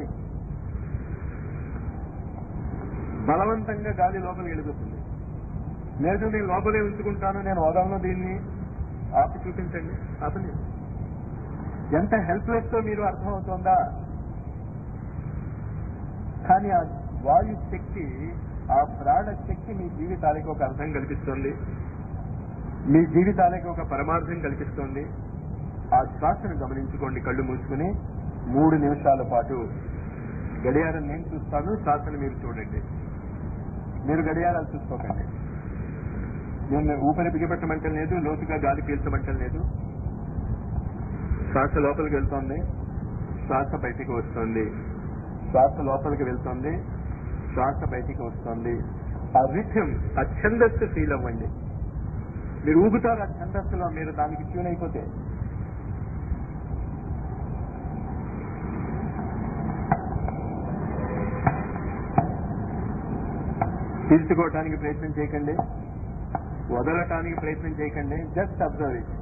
Speaker 2: బలవంతంగా గాలి లోపలికి వెళ్ళిపోతుంది లేదు నేను లోపలే ఉంచుకుంటాను నేను వదలను దీన్ని ఆపి చూపించండి ఆపని ఎంత హెల్ప్లెస్ తో మీరు అర్థమవుతోందా కానీ ఆ వాయు శక్తి ఆ ప్రాణ శక్తి మీ జీవితానికి ఒక అర్థం కల్పిస్తుంది మీ జీవితానికి ఒక పరమార్థం కల్పిస్తుంది ఆ శ్వాసను గమనించుకోండి కళ్ళు మూసుకుని మూడు నిమిషాల పాటు గడియారం నేను చూస్తాను శ్వాసను మీరు చూడండి మీరు గడియారాలు చూసుకోకండి నేను ఊపిరి బిగపెట్టమంటం లేదు లోతుగా గాలి పీల్చమంటం లేదు శ్వాస లోపలికి వెళ్తోంది శ్వాస బయటికి వస్తుంది శ్వాస లోపలికి వెళ్తోంది శ్వాస బయటికి వస్తుంది ఆ రిథం ఆ ఛందస్సు ఫీల్ అవ్వండి మీరు ఊగుతారు ఆ ఛందస్సులో మీరు దానికి ట్యూన్ అయిపోతే పీల్చుకోవటానికి ప్రయత్నం చేయకండి వదలటానికి ప్రయత్నం చేయకండి జస్ట్ అబ్జర్వ్ ఇట్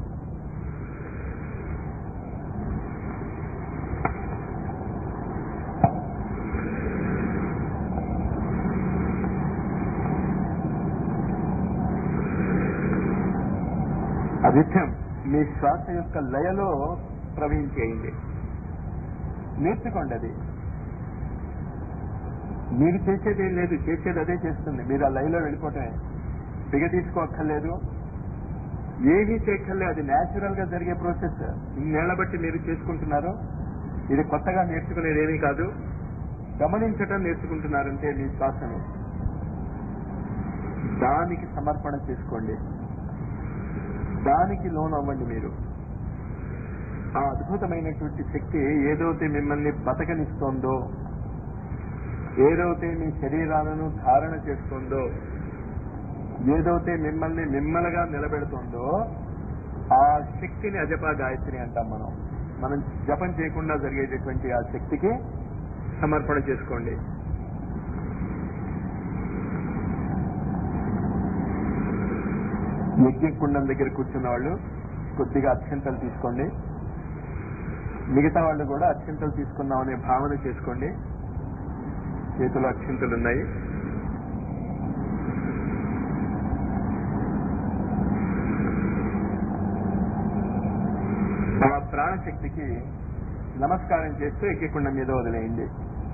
Speaker 2: అదిత్యం మీ శ్వాస యొక్క లయలో ప్రవహించేయండి నేర్చుకోండి అది మీరు చేసేది ఏం లేదు చేసేది అదే చేస్తుంది మీరు ఆ లైలో వెళ్ళిపోవటమే బిగ తీసుకోక్కర్లేదు ఏమీ చేయక్కర్లేదు అది న్యాచురల్ గా జరిగే ప్రాసెస్ ఇన్నేళ్ల బట్టి మీరు చేసుకుంటున్నారు ఇది కొత్తగా నేర్చుకునేది ఏమీ కాదు గమనించటం నేర్చుకుంటున్నారంటే మీ శ్వాసను దానికి సమర్పణ చేసుకోండి దానికి లోన్ అవ్వండి మీరు ఆ అద్భుతమైనటువంటి శక్తి ఏదైతే మిమ్మల్ని బతకనిస్తోందో ఏదైతే మీ శరీరాలను ధారణ చేస్తుందో ఏదైతే మిమ్మల్ని మిమ్మల్గా నిలబెడుతుందో ఆ శక్తిని అజపా గాయత్రి అంటాం మనం మనం జపం చేయకుండా జరిగేటటువంటి ఆ శక్తికి సమర్పణ చేసుకోండి యజ్ఞకుండం దగ్గర కూర్చున్న వాళ్ళు కొద్దిగా అత్యంతలు తీసుకోండి మిగతా వాళ్ళు కూడా అత్యంతలు తీసుకున్నాం అనే భావన చేసుకోండి చేతిలో అక్షింతలు ఉన్నాయి ఆ ప్రాణశక్తికి నమస్కారం చేస్తూ ఎక్కకుండా మీద వదిలేయండి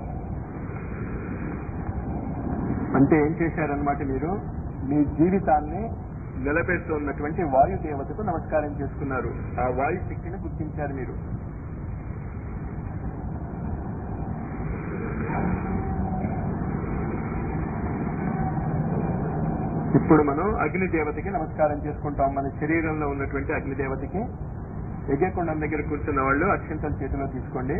Speaker 2: అంటే ఏం చేశారనమాట మీరు మీ జీవితాన్ని నిలబెడుతున్నటువంటి వాయు దేవతకు నమస్కారం చేసుకున్నారు ఆ వాయు శక్తిని గుర్తించారు మీరు ఇప్పుడు మనం అగ్ని దేవతకి నమస్కారం చేసుకుంటాం మన శరీరంలో ఉన్నటువంటి అగ్ని దేవతకి యజ్ఞకుండం దగ్గర కూర్చున్న వాళ్ళు అక్షంతల చేతిలో తీసుకోండి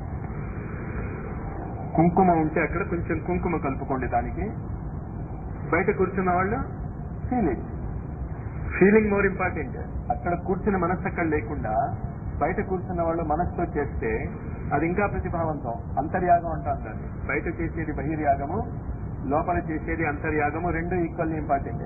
Speaker 2: కుంకుమ ఉంటే అక్కడ కొంచెం కుంకుమ కలుపుకోండి దానికి బయట కూర్చున్న వాళ్ళు ఫీలింగ్ ఫీలింగ్ మోర్ ఇంపార్టెంట్ అక్కడ కూర్చున్న మనస్సు అక్కడ లేకుండా బయట కూర్చున్న వాళ్ళు మనస్సుతో చేస్తే అది ఇంకా ప్రతిభావంతం అంతర్యాగం అంటాం దాన్ని బయట చేసేది బహిర్యాగము లోపల చేసేది అంతర్యాగము రెండు ఈక్వల్లీ ఇంపార్టెంట్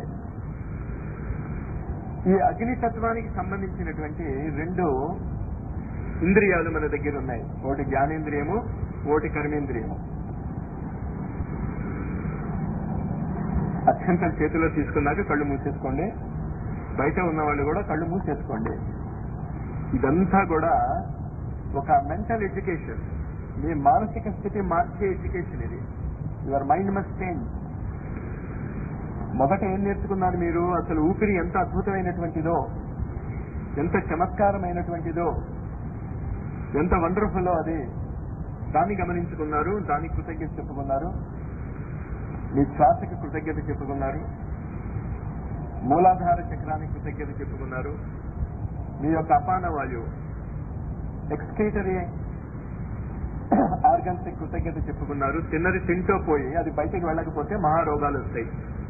Speaker 2: ఈ అగ్ని తత్వానికి సంబంధించినటువంటి రెండు ఇంద్రియాలు మన దగ్గర ఉన్నాయి ఒకటి జ్ఞానేంద్రియము ఒకటి కర్మేంద్రియము అత్యంత చేతిలో తీసుకున్నాక కళ్ళు మూసేసుకోండి బయట ఉన్న వాళ్ళు కూడా కళ్ళు మూసేసుకోండి ఇదంతా కూడా ఒక మెంటల్ ఎడ్యుకేషన్ మీ మానసిక స్థితి మార్చే ఎడ్యుకేషన్ ఇది యువర్ మైండ్ మస్ట్ చేంజ్ మొదట ఏం నేర్చుకున్నారు మీరు అసలు ఊపిరి ఎంత అద్భుతమైనటువంటిదో ఎంత చమత్కారమైనటువంటిదో ఎంత వండర్ఫుల్లో అది దాన్ని గమనించుకున్నారు దానికి కృతజ్ఞత చెప్పుకున్నారు మీ శ్వాసకి కృతజ్ఞత చెప్పుకున్నారు మూలాధార చక్రానికి కృతజ్ఞత చెప్పుకున్నారు మీ యొక్క అపాన వాయువు ఎక్స్క్రీటరీ ఆర్గన్స్ కృతజ్ఞత చెప్పుకున్నారు తిన్నది తింటూ పోయి అది బయటకు వెళ్ళకపోతే మహారోగాలు వస్తాయి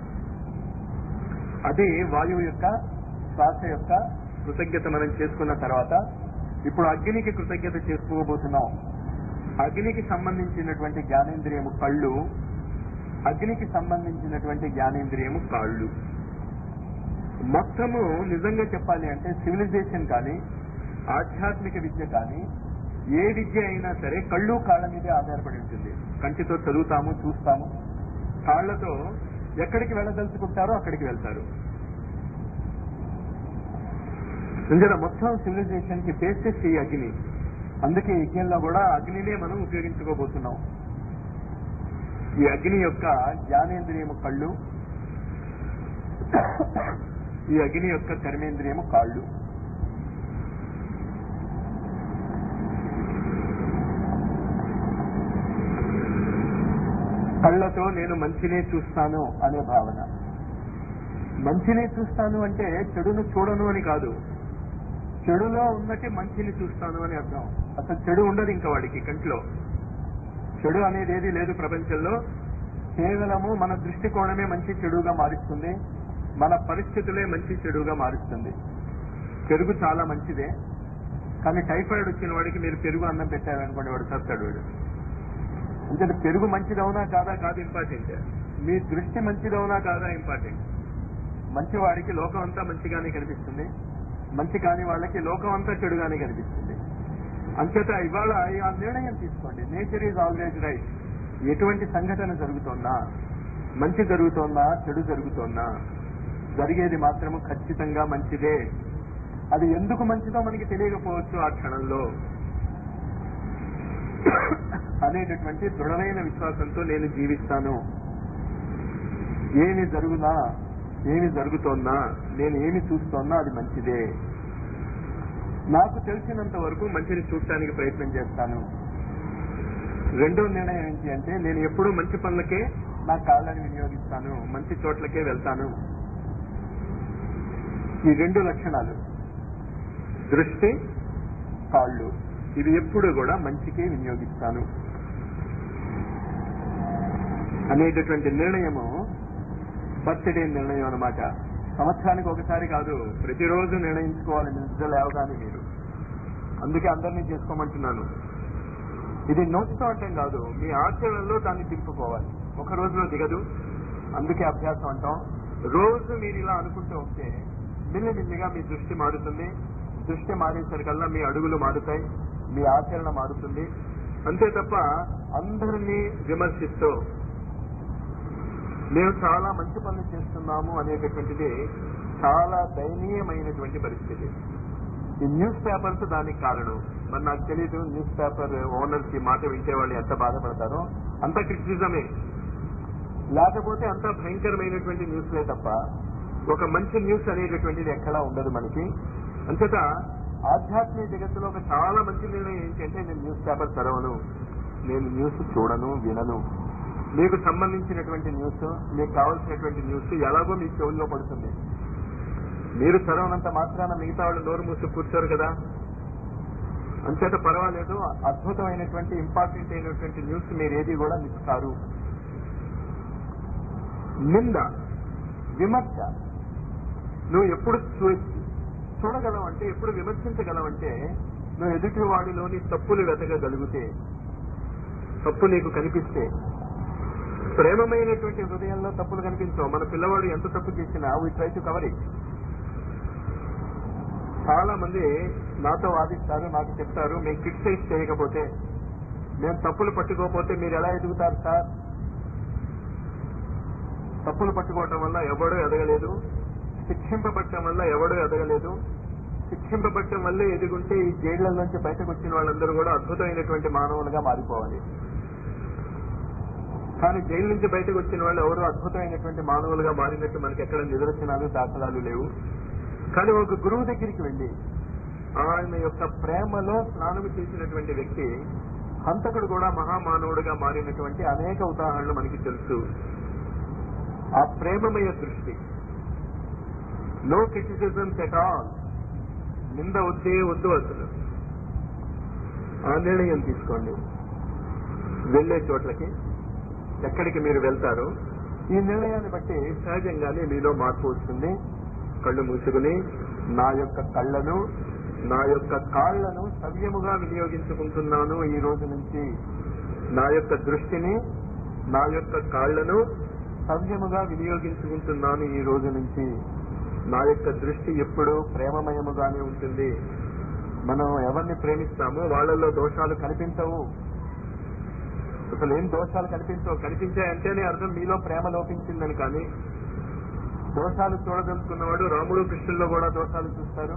Speaker 2: అది వాయువు యొక్క శ్వాస యొక్క కృతజ్ఞత మనం చేసుకున్న తర్వాత ఇప్పుడు అగ్నికి కృతజ్ఞత చేసుకోబోతున్నాం అగ్నికి సంబంధించినటువంటి జ్ఞానేంద్రియము కళ్ళు అగ్నికి సంబంధించినటువంటి జ్ఞానేంద్రియము కాళ్ళు మొత్తము నిజంగా చెప్పాలి అంటే సివిలైజేషన్ కానీ ఆధ్యాత్మిక విద్య కానీ ఏ విద్య అయినా సరే కళ్ళు కాళ్ళ మీదే ఆధారపడి ఉంటుంది కంటితో చదువుతాము చూస్తాము కాళ్ళతో ఎక్కడికి వెళ్ళదలుచుకుంటారో అక్కడికి వెళ్తారు ఇందులో మొత్తం సివిలైజేషన్ కి బేసిస్ ఈ అగ్ని అందుకే యజ్ఞంలో కూడా అగ్నినే మనం ఉపయోగించుకోబోతున్నాం ఈ అగ్ని యొక్క జ్ఞానేంద్రియము కళ్ళు ఈ అగ్ని యొక్క కర్మేంద్రియము కాళ్ళు కళ్ళతో నేను మంచినే చూస్తాను అనే భావన మంచినే చూస్తాను అంటే చెడును చూడను అని కాదు చెడులో ఉన్నట్టు మంచిని చూస్తాను అని అర్థం అసలు చెడు ఉండదు ఇంకా వాడికి కంట్లో చెడు అనేది ఏది లేదు ప్రపంచంలో కేవలము మన దృష్టికోణమే మంచి చెడుగా మారుస్తుంది మన పరిస్థితులే మంచి చెడుగా మారుస్తుంది పెరుగు చాలా మంచిదే కానీ టైఫాయిడ్ వచ్చిన వాడికి మీరు పెరుగు అన్నం పెట్టారనుకోండి వాడు చస్తాడు వాడు అంటే పెరుగు మంచిదవునా కాదా కాదు ఇంపార్టెంట్ మీ దృష్టి మంచిదవునా కాదా ఇంపార్టెంట్ మంచి వాడికి లోకం అంతా మంచిగానే కనిపిస్తుంది మంచి కాని వాళ్ళకి లోకం అంతా చెడుగానే కనిపిస్తుంది అంచేత ఇవాళ ఆ నిర్ణయం తీసుకోండి నేచర్ ఈజ్ ఆల్వేజ్ రైట్ ఎటువంటి సంఘటన జరుగుతోందా మంచి జరుగుతోందా చెడు జరుగుతోందా జరిగేది మాత్రము ఖచ్చితంగా మంచిదే అది ఎందుకు మంచిదో మనకి తెలియకపోవచ్చు ఆ క్షణంలో అనేటటువంటి దృఢమైన విశ్వాసంతో నేను జీవిస్తాను ఏమి జరుగునా ఏమి జరుగుతోందా నేను ఏమి చూస్తోన్నా అది మంచిదే నాకు తెలిసినంత వరకు మంచిని చూడటానికి ప్రయత్నం చేస్తాను రెండో నిర్ణయం ఏంటి అంటే నేను ఎప్పుడూ మంచి పనులకే నా కాళ్ళని వినియోగిస్తాను మంచి చోట్లకే వెళ్తాను ఈ రెండు లక్షణాలు దృష్టి కాళ్ళు ఇవి ఎప్పుడు కూడా మంచికే వినియోగిస్తాను అనేటటువంటి నిర్ణయము బర్త్డే నిర్ణయం అన్నమాట సంవత్సరానికి ఒకసారి కాదు ప్రతిరోజు నిర్ణయించుకోవాలి నిద్ర లేవగానే మీరు అందుకే అందరినీ చేసుకోమంటున్నాను ఇది నోటితో అంటే కాదు మీ ఆచరణలో దాన్ని దింపుకోవాలి ఒక రోజులో దిగదు అందుకే అభ్యాసం అంటాం రోజు మీరు ఇలా అనుకుంటూ ఉంటే మెల్లిమెల్లిగా మీ దృష్టి మారుతుంది దృష్టి మారేసరికల్లా మీ అడుగులు మారుతాయి మీ ఆచరణ మారుతుంది అంతే తప్ప అందరినీ విమర్శిస్తూ మేము చాలా మంచి పనులు చేస్తున్నాము అనేటటువంటిది చాలా దయనీయమైనటువంటి పరిస్థితి ఈ న్యూస్ పేపర్స్ దానికి కారణం మరి నాకు తెలియదు న్యూస్ పేపర్ ఓనర్స్ ఈ మాట వింటే వాళ్ళు ఎంత బాధపడతారో అంత క్రిటిసిజమే లేకపోతే అంత భయంకరమైనటువంటి న్యూస్లే తప్ప ఒక మంచి న్యూస్ అనేటటువంటిది ఎక్కడా ఉండదు మనకి అంతట ఆధ్యాత్మిక జగత్తులో ఒక చాలా మంచి నిర్ణయం ఏంటంటే నేను న్యూస్ పేపర్ చదవను నేను న్యూస్ చూడను వినను మీకు సంబంధించినటువంటి న్యూస్ మీకు కావాల్సినటువంటి న్యూస్ ఎలాగో మీ చెవుల్లో పడుతుంది మీరు చదవనంత మాత్రాన మిగతా వాళ్ళు నోరు మూసి కూర్చోరు కదా అంచేత పర్వాలేదు అద్భుతమైనటువంటి ఇంపార్టెంట్ అయినటువంటి న్యూస్ మీరు ఏది కూడా మిస్ కారు నింద విమర్శ నువ్వు ఎప్పుడు చూ- చూడగలవంటే ఎప్పుడు విమర్శించగలవంటే నువ్వు ఎదుటి వాడిలోని తప్పులు వెతకగలిగితే తప్పు నీకు కనిపిస్తే ప్రేమమైనటువంటి హృదయంలో తప్పులు కనిపించవు మన పిల్లవాడు ఎంత తప్పు చేసినా we try to cover it చాలా మంది నాతో వాదిస్తారు నాకు చెప్తారు మేము క్రిటిసైజ్ చేయకపోతే మేము తప్పులు పట్టుకోకపోతే మీరు ఎలా ఎదుగుతారు సార్ తప్పులు పట్టుకోవటం వల్ల ఎవడూ ఎదగలేదు శిక్షింపబట్టడం వల్ల ఎవడూ ఎదగలేదు శిక్షింపబట్టడం వల్లే ఎదుగుంటే ఈ జైళ్ల నుంచి బయటకు వచ్చిన వాళ్ళందరూ కూడా అద్భుతమైనటువంటి మానవులుగా మారిపోవాలి కానీ జైలు నుంచి బయటకు వచ్చిన వాళ్ళు ఎవరు అద్భుతమైనటువంటి మానవులుగా మారినట్టు మనకి ఎక్కడ నిదర్శనాలు దాఖలాలు లేవు కానీ ఒక గురువు దగ్గరికి వెళ్ళి ఆయన యొక్క ప్రేమలో స్నానం చేసినటువంటి వ్యక్తి హంతకుడు కూడా మహామానవుడిగా మారినటువంటి అనేక ఉదాహరణలు మనకి తెలుసు ఆ ప్రేమమయ దృష్టి నో క్రిటిసిజమ్స్ ఎట్ ఆల్ నింద వద్దే వద్దు అసలు ఆ నిర్ణయం తీసుకోండి వెళ్లే చోట్లకి ఎక్కడికి మీరు వెళ్తారో ఈ నిర్ణయాన్ని బట్టి సహజంగానే మీలో మార్పు వస్తుంది కళ్ళు మూసుకుని నా యొక్క కళ్ళను నా యొక్క కాళ్లను సవ్యముగా వినియోగించుకుంటున్నాను ఈ రోజు నుంచి నా యొక్క దృష్టిని నా యొక్క కాళ్లను సవ్యముగా వినియోగించుకుంటున్నాను ఈ రోజు నుంచి నా యొక్క దృష్టి ఎప్పుడు ప్రేమమయముగానే ఉంటుంది మనం ఎవరిని ప్రేమిస్తామో వాళ్ళల్లో దోషాలు కనిపించవు అసలు ఏం దోషాలు కనిపించవు కనిపించాయంటేనే అర్థం మీలో ప్రేమ లోపించిందని కానీ దోషాలు చూడదలుచుకున్నవాడు రాముడు కృష్ణుల్లో కూడా దోషాలు చూస్తారు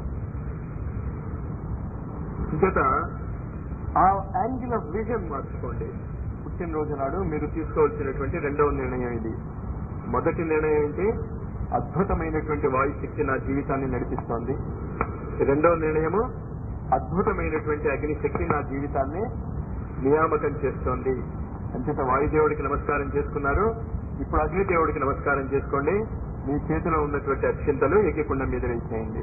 Speaker 2: ఇంకట ఆ యాంగిల్ ఆఫ్ విజన్ మార్చుకోండి పుట్టినరోజు నాడు మీరు తీసుకోవాల్సినటువంటి రెండవ నిర్ణయం ఇది మొదటి నిర్ణయం ఏంటి అద్భుతమైనటువంటి వాయు శక్తి నా జీవితాన్ని నడిపిస్తోంది రెండవ నిర్ణయము అద్భుతమైనటువంటి అగ్ని శక్తి నా జీవితాన్ని నియామకం చేస్తోంది అంచేత వాయుదేవుడికి నమస్కారం చేసుకున్నారు ఇప్పుడు అగ్నిదేవుడికి నమస్కారం చేసుకోండి మీ చేతిలో ఉన్నటువంటి అత్యంతలు ఎగికుండా మీద వేసేయండి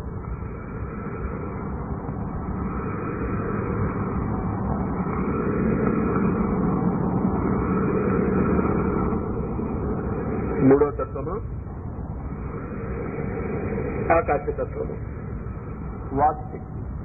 Speaker 2: మూడో తత్వము ఆకాశ తత్వము వాక్శక్తి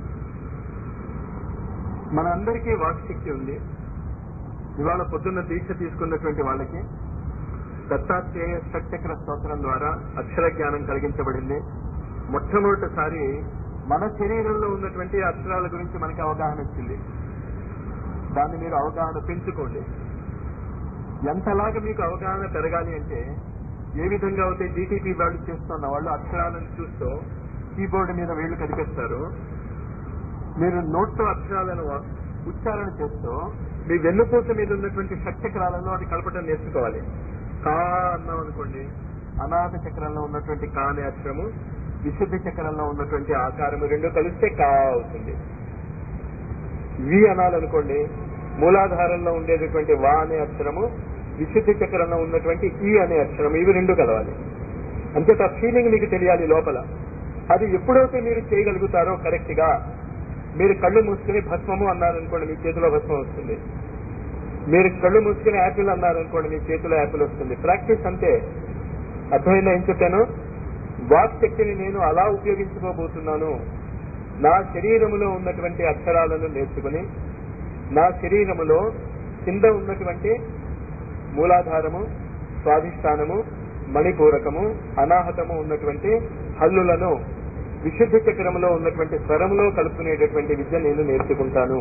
Speaker 2: మనందరికీ వాక్శక్తి ఉంది ఇవాళ పొద్దున్న దీక్ష తీసుకున్నటువంటి వాళ్ళకి దత్తాత్రేయ షట్చక్ర స్తోత్రం ద్వారా అక్షర జ్ఞానం కలిగించబడింది మొట్టమొదటిసారి మన శరీరంలో ఉన్నటువంటి అక్షరాల గురించి మనకి అవగాహన వచ్చింది దాన్ని మీరు అవగాహన పెంచుకోండి ఎంతలాగా మీకు అవగాహన పెరగాలి అంటే ఏ విధంగా అయితే జీటీపీ వాళ్ళు చేస్తున్న వాళ్ళు అక్షరాలను చూస్తూ కీబోర్డు మీద వేళ్లు కనిపిస్తారు మీరు నోట్తో అక్షరాలను ఉచ్చారణ చేస్తూ మీ వెన్నుపూస మీద ఉన్నటువంటి షట్చక్రాలను అది కలపటం నేర్చుకోవాలి కా అన్నాం అనుకోండి అనాథ చక్రంలో ఉన్నటువంటి కా అనే అక్షరము విశుద్ధ చక్రంలో ఉన్నటువంటి ఆకారము రెండు కలిస్తే కా అవుతుంది వి అనాలనుకోండి మూలాధారంలో ఉండేటటువంటి వా అనే అక్షరము విశుద్ధి చక్రంలో ఉన్నటువంటి ఈ అనే అక్షరం ఇవి రెండు కలవాలి అంచేత ఫీలింగ్ మీకు తెలియాలి లోపల అది ఎప్పుడైతే మీరు చేయగలుగుతారో కరెక్ట్ గా మీరు కళ్ళు మూసుకుని భస్మము అన్నారనుకోండి మీ చేతిలో భస్మం వస్తుంది మీరు కళ్ళు మూసుకుని యాపిల్ అన్నారనుకోండి మీ చేతిలో యాపిల్ వస్తుంది ప్రాక్టీస్ అంతే అర్థమైందా ఏం చెప్పాను వాక్ శక్తిని నేను అలా ఉపయోగించుకోబోతున్నాను నా శరీరములో ఉన్నటువంటి అక్షరాలను నేర్చుకుని నా శరీరములో కింద ఉన్నటువంటి మూలాధారము స్వాధిష్టానము మణిపూరకము అనాహతము ఉన్నటువంటి హల్లులను విశుద్ధ చక్రములో ఉన్నటువంటి స్వరములో కలుపుకునేటటువంటి విద్య నేను నేర్చుకుంటాను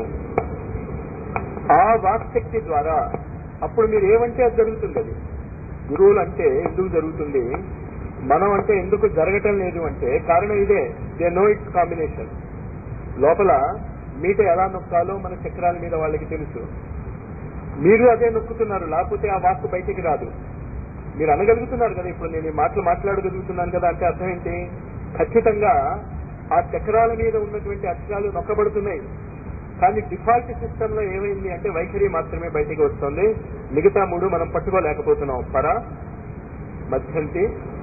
Speaker 2: ఆ వాక్శక్తి ద్వారా అప్పుడు మీరు ఏమంటే అది జరుగుతుంది అది గురువులు అంటే ఎందుకు జరుగుతుంది మనం అంటే ఎందుకు జరగటం లేదు అంటే కారణం ఇదే దే నో ఇట్స్ కాంబినేషన్ లోపల మీట ఎలా నొక్కాలో మన చక్రాల మీద వాళ్ళకి తెలుసు మీరు అదే నొక్కుతున్నారు లేకపోతే ఆ వాక్కు బయటికి రాదు మీరు అనగలుగుతున్నారు కదా ఇప్పుడు నేను ఈ మాటలు మాట్లాడగలుగుతున్నాను కదా అంటే అర్థం ఏంటి ఖచ్చితంగా ఆ చక్రాల మీద ఉన్నటువంటి అక్షరాలు నొక్కబడుతున్నాయి కానీ డిఫాల్ట్ సిస్టమ్ లో ఏమైంది అంటే వైఖరి మాత్రమే బయటికి వస్తుంది మిగతా మూడు మనం పట్టుకోలేకపోతున్నాం పర మధ్యంతి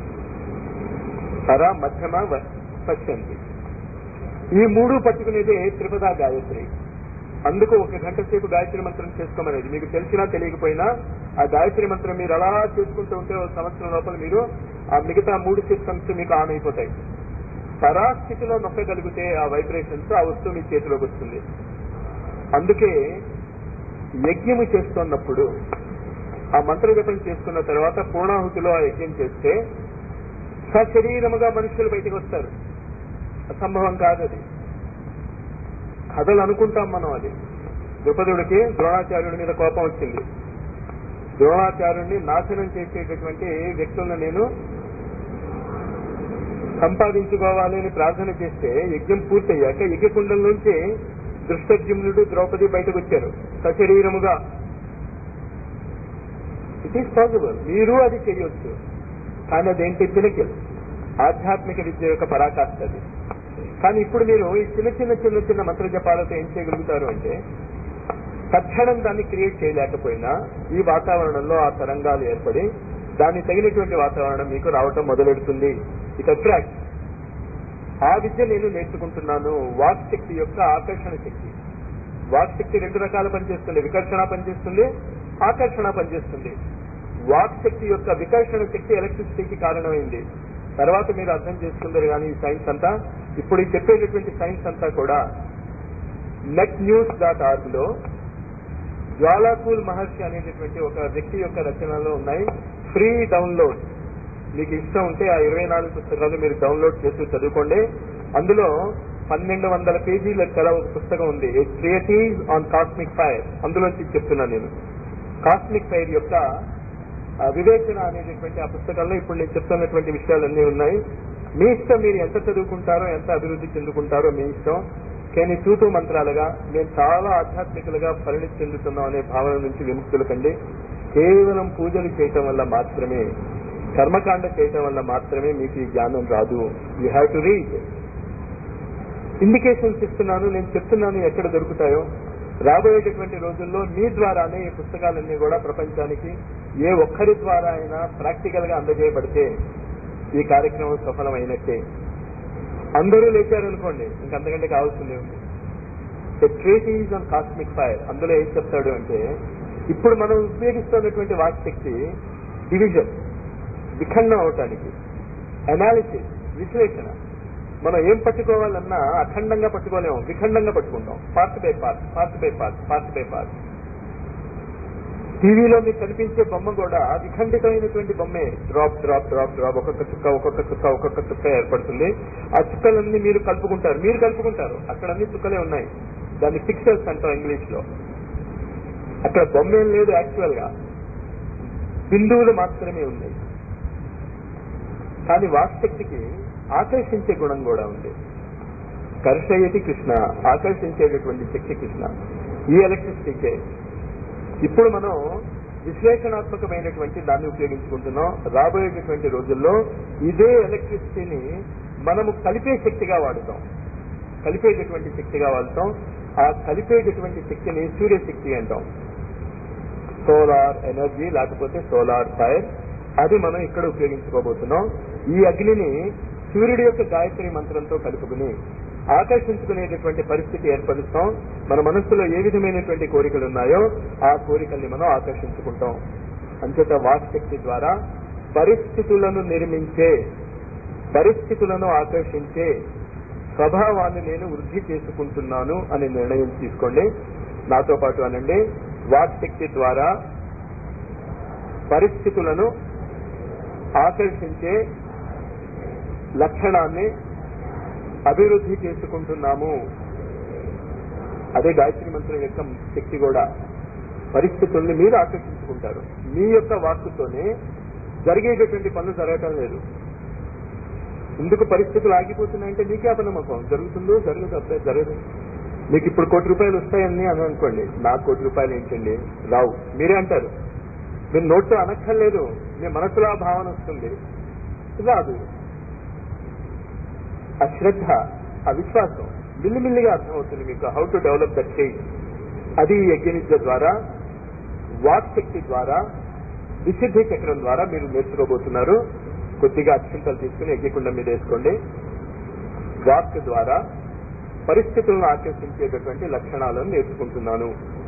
Speaker 2: పర మధ్యమ వ- పశ్యంతి ఈ మూడు పట్టుకునేదే త్రిపద గాయత్రి అందుకు ఒక గంట సేపు గాయత్రి మంత్రం చేసుకోమనేది మీకు తెలిసినా తెలియకపోయినా ఆ గాయత్రి మంత్రం మీరు అలా చేసుకుంటూ ఉంటే ఒక సంవత్సరం లోపల మీరు ఆ మిగతా మూడు సిస్టమ్స్ మీకు ఆన్ అయిపోతాయి పరాస్థితిలో నొక్కగలిగితే ఆ వైబ్రేషన్స్ ఆ వస్తువు మీ చేతిలోకి వస్తుంది అందుకే యజ్ఞము చేస్తున్నప్పుడు ఆ మంత్రజపం చేసుకున్న తర్వాత పూర్ణాహుతిలో ఆ యజ్ఞం చేస్తే సశరీరముగా మనుషులు బయటకు వస్తారు అసంభవం కాదు అది కథలు అనుకుంటాం మనం అది ద్రుపదుడికి ద్రోణాచార్యుడి మీద కోపం వచ్చింది ద్రోణాచార్యుడిని నాశనం చేసేటటువంటి వ్యక్తులను నేను సంపాదించుకోవాలి అని ప్రార్థన చేస్తే యజ్ఞం పూర్తయ్యాక యజ్ఞకుండం నుంచి దృష్టజ్యుమ్నుడు ద్రౌపది బయటకు వచ్చారు సశరీరముగా ఇట్ ఈస్ పాసిబుల్ మీరు అది చేయొచ్చు కానీ అదేంటి పిలకిల్ ఆధ్యాత్మిక విద్య యొక్క పరాకాష్ట అది కానీ ఇప్పుడు మీరు ఈ చిన్న చిన్న చిన్న చిన్న మంత్ర జపాలతో ఏం చేయగలుగుతారు అంటే తక్షణం దాన్ని క్రియేట్ చేయలేకపోయినా ఈ వాతావరణంలో ఆ తరంగాలు ఏర్పడి దాన్ని తగినటువంటి వాతావరణం మీకు రావటం మొదలెడుతుంది ఇట్ అట్రాక్ట్ ఆ విద్య నేను నేర్చుకుంటున్నాను వాక్ శక్తి యొక్క ఆకర్షణ శక్తి వాక్ శక్తి రెండు రకాల పనిచేస్తుంది వికర్షణ పనిచేస్తుంది ఆకర్షణ పనిచేస్తుంది వాక్ శక్తి యొక్క వికర్షణ శక్తి ఎలక్ట్రిసిటీకి కారణమైంది తర్వాత మీరు అర్థం చేసుకుందరు కానీ ఈ సైన్స్ అంతా ఇప్పుడు ఈ చెప్పేటటువంటి సైన్స్ అంతా కూడా నెట్ న్యూస్ డాట్ ఆర్గ్ లో జ్వాలాకూల్ మహర్షి అనేటటువంటి ఒక వ్యక్తి యొక్క రచనలు ఉన్నాయి ఫ్రీ డౌన్లోడ్ మీకు ఇష్టం ఉంటే ఆ ఇరవై నాలుగు పుస్తకాలు మీరు డౌన్లోడ్ చేసి చదువుకోండి అందులో పన్నెండు వందల పేజీల కల ఒక పుస్తకం ఉంది క్రియేటివ్ ఆన్ కాస్మిక్ ఫైర్ అందులోంచి చెప్తున్నాను నేను కాస్మిక్ ఫైర్ యొక్క ఆ, వివేచన అనేటటువంటి ఆ పుస్తకంలో ఇప్పుడు నేను చెప్తున్నటువంటి విషయాలన్నీ ఉన్నాయి మీ ఇష్టం మీరు ఎంత చదువుకుంటారో ఎంత అభివృద్ధి చెందుకుంటారో మీ ఇష్టం కానీ తూతూ మంత్రాలుగా మేము చాలా ఆధ్యాత్మికులుగా పరిణితి చెందుతున్నాం అనే భావన నుంచి విముక్తులు కండి కేవలం పూజలు చేయటం వల్ల మాత్రమే కర్మకాండ చేయటం వల్ల మాత్రమే మీకు ఈ జ్ఞానం రాదు you have to read indications ఇస్తున్నాను నేను చెప్తున్నాను ఎక్కడ దొరుకుతాయో రాబోయేటటువంటి రోజుల్లో మీ ద్వారానే ఈ పుస్తకాలన్నీ కూడా ప్రపంచానికి ఏ ఒక్కరి ద్వారా అయినా ప్రాక్టికల్ గా అందజేయబడితే ఈ కార్యక్రమం సఫలమైనట్టే అందరూ లేచారనుకోండి ఇంకంతకంటే కావాల్సిందే ఉంది ట్రీటీస్ ఆన్ కాస్మిక్ ఫైర్ అందులో ఏం చెప్తాడు అంటే ఇప్పుడు మనం ఉపయోగిస్తున్నటువంటి వాక్శక్తి డివిజన్ విఖండం అవటానికి అనాలిసిస్ విశ్లేషణ మనం ఏం పట్టుకోవాలన్నా అఖండంగా పట్టుకోలేము విఖండంగా పట్టుకుంటాం part by part part by part part by part టీవీలో మీకు కనిపించే బొమ్మ కూడా విఖండితమైనటువంటి బొమ్మే డ్రాప్ డ్రాప్ డ్రాప్ డ్రాప్ ఒక్కొక్క చుక్క ఒక్కొక్క చుక్క ఒక్కొక్క చుక్క ఏర్పడుతుంది ఆ చుక్కలన్నీ మీరు కలుపుకుంటారు మీరు కలుపుకుంటారు అక్కడ అన్ని చుక్కలే ఉన్నాయి దాన్ని పిక్చర్స్ అంటాం ఇంగ్లీష్ లో అక్కడ బొమ్మ ఏం లేదు యాక్చువల్ గా బిందువులు మాత్రమే ఉన్నాయి కానీ వాక్శక్తికి ఆకర్షించే గుణం కూడా ఉంది కర్షయతి కృష్ణ ఆకర్షించేటటువంటి శక్తి కృష్ణ ఈ ఎలక్ట్రిసిటీకే ఇప్పుడు మనం విశ్లేషణాత్మకమైనటువంటి దాన్ని ఉపయోగించుకుంటున్నాం రాబోయేటటువంటి రోజుల్లో ఇదే ఎలక్ట్రిసిటీని మనము కలిపే శక్తిగా వాడుతాం కలిపేటటువంటి శక్తిగా వాడతాం ఆ కలిపేటటువంటి శక్తిని సూర్యశక్తి అంటాం సోలార్ ఎనర్జీ లేకపోతే సోలార్ ఫైర్ అది మనం ఇక్కడ ఉపయోగించుకోబోతున్నాం ఈ అగ్నిని సూర్యుడి యొక్క గాయత్రి మంత్రంతో కలుపుకుని ఆకర్షించుకునేటటువంటి పరిస్థితి ఏర్పరుస్తాం మన మనస్సులో ఏ విధమైనటువంటి కోరికలు ఉన్నాయో ఆ కోరికల్ని మనం ఆకర్షించుకుంటాం అంచేత వాక్శక్తి ద్వారా పరిస్థితులను నిర్మించే పరిస్థితులను ఆకర్షించే స్వభావాన్ని నేను వృద్ధి చేసుకుంటున్నాను అనే నిర్ణయం తీసుకోండి నాతో పాటు అనండి వాక్శక్తి ద్వారా పరిస్థితులను ఆకర్షించే లక్షణాన్ని అభివృద్ధి చేసుకుంటున్నాము అదే గాయత్రి మంత్రం యొక్క శక్తి కూడా పరిస్థితుల్ని మీరు ఆకర్షించుకుంటారు మీ యొక్క వాక్కుతోనే జరిగేటటువంటి పనులు జరగటం లేదు ఎందుకు పరిస్థితులు ఆగిపోతున్నాయంటే మీకే అపనమ్మకం జరుగుతుందో జరగదు అప్పుడే జరగదు మీకు ఇప్పుడు కోటి రూపాయలు వస్తాయని అని అనుకోండి నాకు కోటి రూపాయలు ఏంటండి రావు మీరే అంటారు మీరు నోట్తో అనక్కర్లేదు మీ మనసులో ఆ భావన వస్తుంది రాదు ఆ శ్రద్ధ ఆ విశ్వాసం మిల్లిమిల్లిగా అర్థమవుతుంది మీకు how to develop that change అది ఈ యజ్ఞనిద్య ద్వారా వాక్ శక్తి ద్వారా విశుద్ధి చక్రం ద్వారా మీరు నేర్చుకోబోతున్నారు కొద్దిగా అక్షింతలు తీసుకుని యజ్ఞకుండం మీద వేసుకోండి వాక్ ద్వారా పరిస్థితులను ఆకర్షించేటటువంటి లక్షణాలను నేర్చుకుంటున్నాను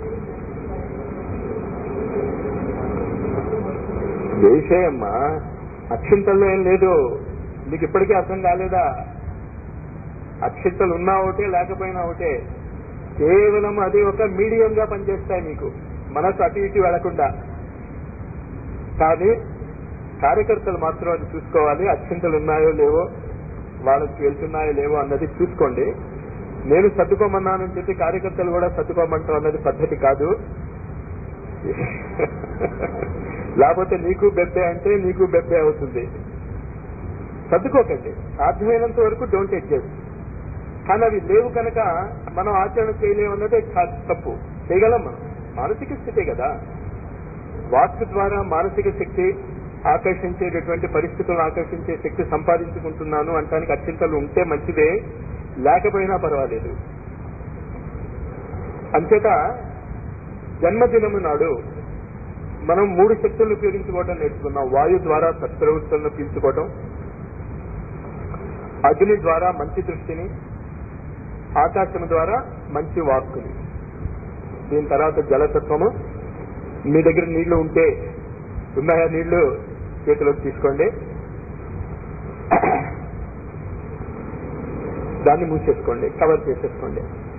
Speaker 2: వేసేయమ్మా అక్షింతల్లో ఏం లేదు మీకు ఇప్పటికీ అర్థం కాలేదా అక్షింతలు ఉన్నా ఒకటే లేకపోయినా ఒకటే కేవలం అది ఒక మీడియం గా పనిచేస్తాయి మీకు మనసు అటు ఇటు వెళ్లకుండా కానీ కార్యకర్తలు మాత్రం అది చూసుకోవాలి అక్షింతలు ఉన్నాయో లేవో వాళ్ళకి వెళ్తున్నాయో లేవో అన్నది చూసుకోండి నేను సర్దుకోమన్నానని చెప్పి కార్యకర్తలు కూడా సర్దుకోమంటాం అన్నది పద్ధతి కాదు లేకపోతే నీకు బెబ్బే అంటే నీకు బెబ్బే అవుతుంది సర్దుకోకండి సాధ్యమైనంత వరకు డోంట్ అడ్జస్ట్ కానీ అవి లేవు కనుక మనం ఆచరణ చేయలేమన్నదే కా- తప్పు చేయగలం మనం మానసిక స్థితే కదా వాక్ ద్వారా మానసిక శక్తి ఆకర్షించేటటువంటి పరిస్థితులను ఆకర్షించే శక్తి సంపాదించుకుంటున్నాను అంటానికి అత్యంతలు ఉంటే మంచిదే లేకపోయినా పర్వాలేదు అంచేత జన్మదినము నాడు మనం మూడు శక్తులను ఉపయోగించుకోవడం నేర్చుకున్నాం వాయు ద్వారా సత్ప్రవృత్తులను పీల్చుకోవటం అగ్ని ద్వారా మంచి దృష్టిని ఆకాశం ద్వారా మంచి వాక్కుని దీని తర్వాత జలతత్వము మీ దగ్గర నీళ్లు ఉంటే ఉన్నాయా నీళ్లు చేతిలోకి తీసుకోండి దాన్ని మూసేసుకోండి కవర్ చేసేసుకోండి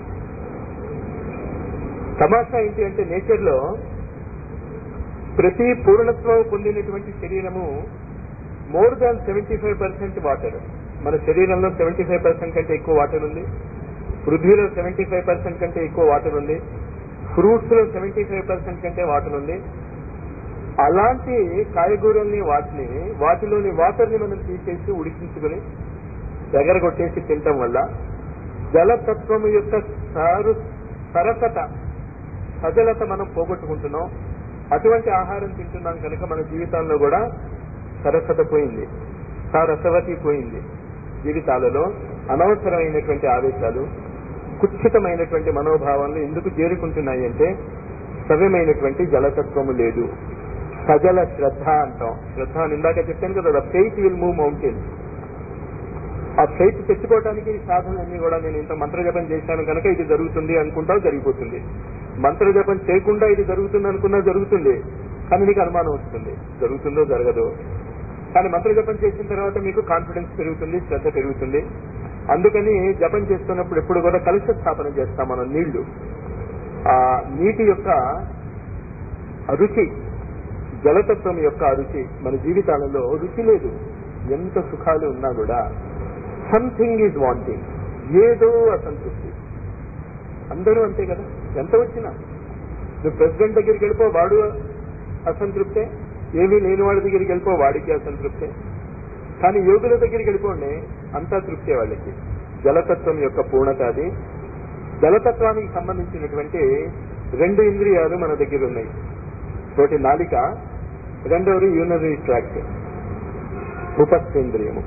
Speaker 2: తమాషా ఏంటి అంటే నేచర్ లో ప్రతి పూర్ణత్వం పొందినటువంటి శరీరము more than seventy five percent water మన శరీరంలో సెవెంటీ ఫైవ్ పర్సెంట్ కంటే ఎక్కువ వాటర్ ఉంది పృథ్వీలో సెవెంటీ ఫైవ్ పర్సెంట్ కంటే ఎక్కువ వాటర్ ఉంది ఫ్రూట్స్ లో సెవెంటీ ఫైవ్ పర్సెంట్ కంటే వాటర్ ఉంది అలాంటి కాయగూరల్ని వాటిని వాటిలోని వాటర్ ని మనం తీసేసి ఉడికించుకుని దగ్గర కొట్టేసి తినటం వల్ల జలతత్వము యొక్క సారు సరసత సజలత మనం పోగొట్టుకుంటున్నాం అటువంటి ఆహారం తింటున్నాం కనుక మన జీవితాల్లో కూడా సరసత పోయింది సరసవతి పోయింది జీవితాలలో అనవసరమైనటువంటి ఆవేశాలు కుత్సితమైనటువంటి మనోభావాలు ఎందుకు చేరుకుంటున్నాయి అంటే సవ్యమైనటువంటి జలతత్వము లేదు సజల శ్రద్ధ అంటాం శ్రద్ధ అని ఇందాక చెప్పాను కదా ఫెయిత్ విల్ మూవ్ మౌంటైన్ ఆ ఫెయిత్ తెచ్చుకోవడానికి ఈ సాధనలన్నీ కూడా నేను ఇంత మంత్రజపం చేశాను కనుక ఇది జరుగుతుంది అనుకుంటా జరిగిపోతుంది మంత్రజపం చేయకుండా ఇది జరుగుతుంది అనుకున్నా జరుగుతుంది కానీ నీకు అనుమానం వస్తుంది జరుగుతుందో జరగదో కానీ మంత్రజపం చేసిన తర్వాత మీకు కాన్ఫిడెన్స్ పెరుగుతుంది శ్రద్ధ పెరుగుతుంది అందుకని జపం చేస్తున్నప్పుడు ఎప్పుడు కూడా కలుష స్థాపన చేస్తాం మనం నీళ్లు ఆ నీటి యొక్క అరుచి జలతత్వం యొక్క అరుచి మన జీవితాలలో రుచి లేదు ఎంత సుఖాలు ఉన్నా కూడా సంథింగ్ ఈజ్ వాంటింగ్ ఏదో అసంతృప్తి అందరూ అంతే కదా ఎంత వచ్చినా నువ్వు ప్రెసిడెంట్ దగ్గరికి వెళ్ళిపో వాడు అసంతృప్తే ఏమీ లేని వాడి దగ్గరికి వెళ్ళిపో వాడికి అసంతృప్తే కానీ యోగుల దగ్గరికి వెళ్ళిపోండి అంతా తృప్తే వాళ్ళకి జలతత్వం యొక్క పూర్ణత అది జలతత్వానికి సంబంధించినటువంటి రెండు ఇంద్రియాలు మన దగ్గర ఉన్నాయి ఒకటి నాలిక రెండవది యూనరీ ట్రాక్ట్ ఉపస్థేంద్రియము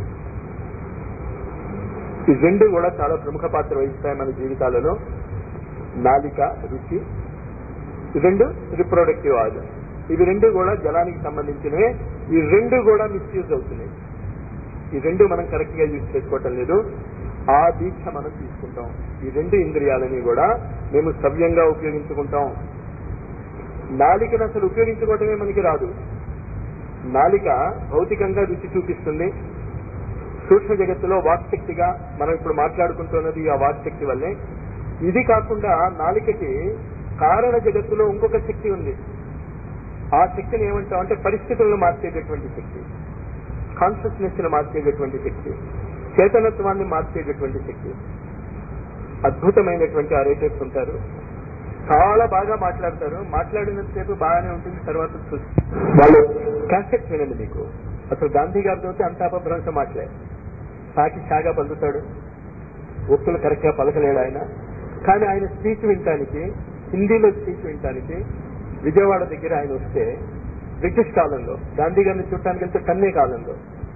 Speaker 2: ఈ రెండు కూడా చాలా ప్రముఖ పాత్ర వహిస్తాయి మన జీవితాలలో నాలిక రుచి ఈ రెండు రిప్రొడక్టివ్ ఆర్గన్ ఇవి రెండు కూడా జలానికి సంబంధించినవే ఈ రెండు కూడా మిస్యూజ్ అవుతున్నాయి ఈ రెండు మనం కరెక్ట్ గా యూజ్ చేసుకోవటం లేదు ఆ దీక్ష మనం తీసుకుంటాం ఈ రెండు ఇంద్రియాలని కూడా మేము సవ్యంగా ఉపయోగించుకుంటాం నాలికను అసలు ఉపయోగించుకోవటమే మనకి రాదు నాలిక భౌతికంగా రుచి చూపిస్తుంది సూక్ష్మ జగత్తులో వాక్శక్తిగా మనం ఇప్పుడు మాట్లాడుకుంటున్నది ఆ వాక్శక్తి వల్లే ఇది కాకుండా నాలికకి కారణ జగత్తులో ఇంకొక శక్తి ఉంది ఆ శక్తిని ఏమంటాం అంటే పరిస్థితులను మార్చేటటువంటి శక్తి కాన్షియస్నెస్ ని మార్చేటటువంటి శక్తి చేతనత్వాన్ని మార్చేటటువంటి శక్తి అద్భుతమైనటువంటి ఆరేటర్స్ ఉంటారు చాలా బాగా మాట్లాడతారు మాట్లాడినంతసేపు బాగానే ఉంటుంది తర్వాత చూసి వాళ్ళు క్యాసెట్ వినండి మీకు అసలు గాంధీ గారితో అంత అపభ్రంశం మాట్లే సాకి షాగా పలుకుతాడు ఒత్తులు కరెక్ట్ గా పలకలేడు ఆయన కానీ ఆయన స్పీచ్ వినటానికి హిందీలో స్పీచ్ వినటానికి విజయవాడ దగ్గర ఆయన వస్తే బ్రిటిష్ కాలంలో గాంధీ గారిని చూడటానికి వెళ్తే కన్నే కాలంలో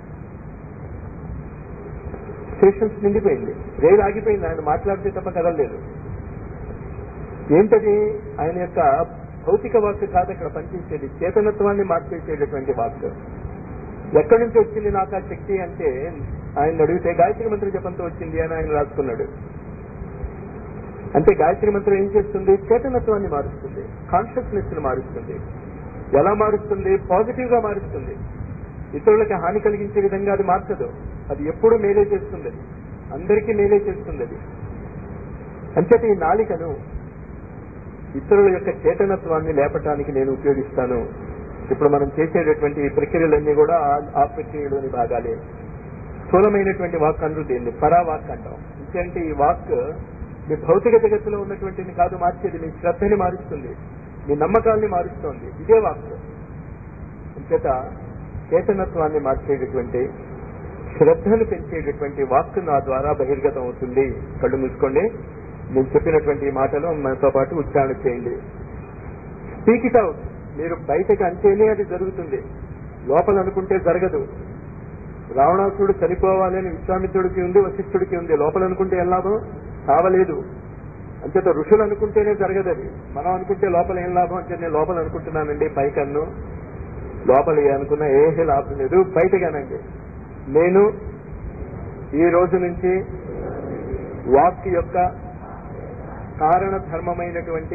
Speaker 2: స్టేషన్స్ నిండిపోయింది రైలు ఆగిపోయింది ఆయన మాట్లాడితే తప్ప కదలలేదు ఏంటది ఆయన యొక్క భౌతిక వాక్కు కాదు అక్కడ పనిచేసేది చేతనత్వాన్ని మార్చేసేటటువంటి వాక్కు ఎక్కడి నుంచి వచ్చింది నాకు ఆ శక్తి అంటే ఆయన అడిగితే గాయత్రి మంత్ర జపంతో వచ్చింది అని ఆయన రాసుకున్నాడు అంటే గాయత్రి మంత్రం ఏం చేస్తుంది చేతనత్వాన్ని మారుస్తుంది కాన్షియస్నెస్ ని మారుస్తుంది ఎలా మారుస్తుంది పాజిటివ్ గా మారుస్తుంది ఇతరులకి హాని కలిగించే విధంగా అది మార్చదు అది ఎప్పుడు మేలే చేస్తుంది అది అందరికీ మేలే చేస్తుంది అది అంచేత ఈ నాలికను ఇతరుల యొక్క చేతనత్వాన్ని లేపటానికి నేను ఉపయోగిస్తాను ఇప్పుడు మనం చేసేటటువంటి ఈ ప్రక్రియలన్నీ కూడా ఆ- ఆ ప్రక్రియలోని భాగాలే స్థూలమైనటువంటి వాక్ అనరు దీన్ని పరావాక్ అంటాం ఎందుకంటే ఈ వాక్ మీ భౌతిక జగత్తులో ఉన్నటువంటిది కాదు మార్చేది మీ శ్రద్ధని మారుస్తుంది మీ నమ్మకాల్ని మారుస్తోంది ఇదే వాక్ అంచేత చేతనత్వాన్ని మార్చేటటువంటి శ్రద్ధను పెంచేటటువంటి వాక్కు నా ద్వారా బహిర్గతం అవుతుంది కళ్ళు మూసుకోండి నేను చెప్పినటువంటి ఈ మాటలు మనతో పాటు ఉచ్చారణ చేయండి స్పీక్ ఇట్ అవుట్ మీరు బయటకు అంటేనే అది జరుగుతుంది లోపల అనుకుంటే జరగదు రావణాసుడు చనిపోవాలి అని విశ్వామిత్రుడికి ఉంది వశిష్ఠుడికి ఉంది లోపల అనుకుంటే ఏం లాభం కావలేదు అంచేత ఋషులు అనుకుంటేనే జరగదు అది మనం అనుకుంటే లోపల ఏం లాభం అంటే నేను లోపల అనుకుంటున్నానండి పైకన్ను లోపల ఏ అనుకున్నా ఏ లాభం లేదు బయటగానండి నేను ఈ రోజు నుంచి వాక్ యొక్క కారణ ధర్మమైనటువంటి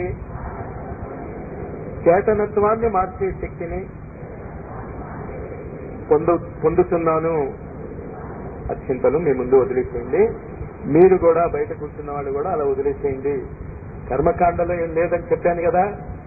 Speaker 2: చేతనత్వాన్ని మార్చే శక్తిని పొందు పొందుతున్నాను అత్యంతలు మీ ముందు వదిలేసేయండి మీరు కూడా బయట కూర్చున్న వాళ్ళు కూడా అలా వదిలేసేయండి కర్మకాండలో ఏం లేదని చెప్పాను కదా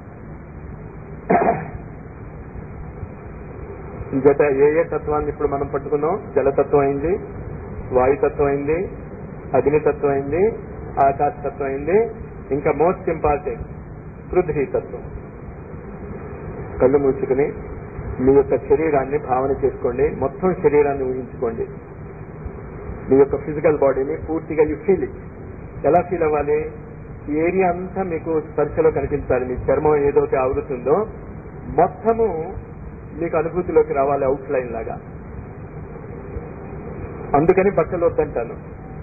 Speaker 2: జత ఏ ఏ తత్వాన్ని ఇప్పుడు మనం పట్టుకున్నాం జలతత్వం అయింది వాయుతత్వం అయింది అగ్నితత్వం అయింది ఆకాశతత్వం అయింది ఇంకా మోస్ట్ ఇంపార్టెంట్ పృథ్వీ తత్వం కళ్ళు మూసుకుని మీ యొక్క శరీరాన్ని భావన చేసుకోండి మొత్తం శరీరాన్ని ఊహించుకోండి మీ యొక్క ఫిజికల్ బాడీని పూర్తిగా యూ ఫీల్ ఇట్ ఎలా ఫీల్ అవ్వాలి ఈ ఏరియా అంతా మీకు స్పర్శలో కనిపించాలి మీ చర్మం ఏదైతే ఆవృతుందో మొత్తము మీకు అనుభూతిలోకి రావాలి అవుట్ లైన్ లాగా అందుకని బట్టలు వద్దంటాను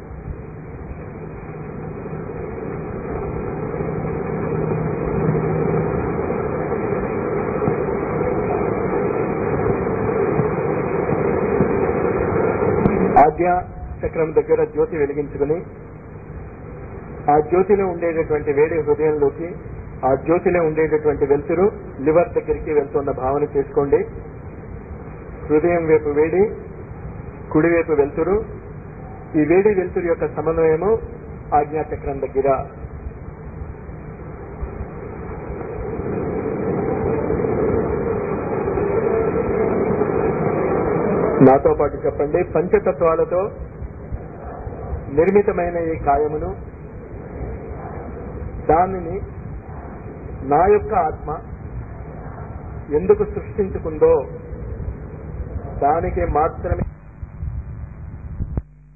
Speaker 2: ఆజ్ఞా చక్రం దగ్గర జ్యోతి వెలిగించుకుని ఆ జ్యోతిలో ఉండేటటువంటి వేడి హృదయంలోకి ఆ జ్యోతిలో ఉండేటటువంటి వెలుతురు లివర్ దగ్గరికి వెళ్తున్న భావన చేసుకోండి హృదయం వైపు వేడి కుడివైపు వెలుతురు ఈ వేడి వెలుతురు యొక్క సమన్వయము ఆజ్ఞాచక్రం దగ్గర నాతో పాటు చెప్పండి పంచతత్వాలతో నిర్మితమైన ఈ కాయమును దానిని నా యొక్క ఆత్మ ఎందుకు సృష్టించుకుందో దానికి మాత్రమే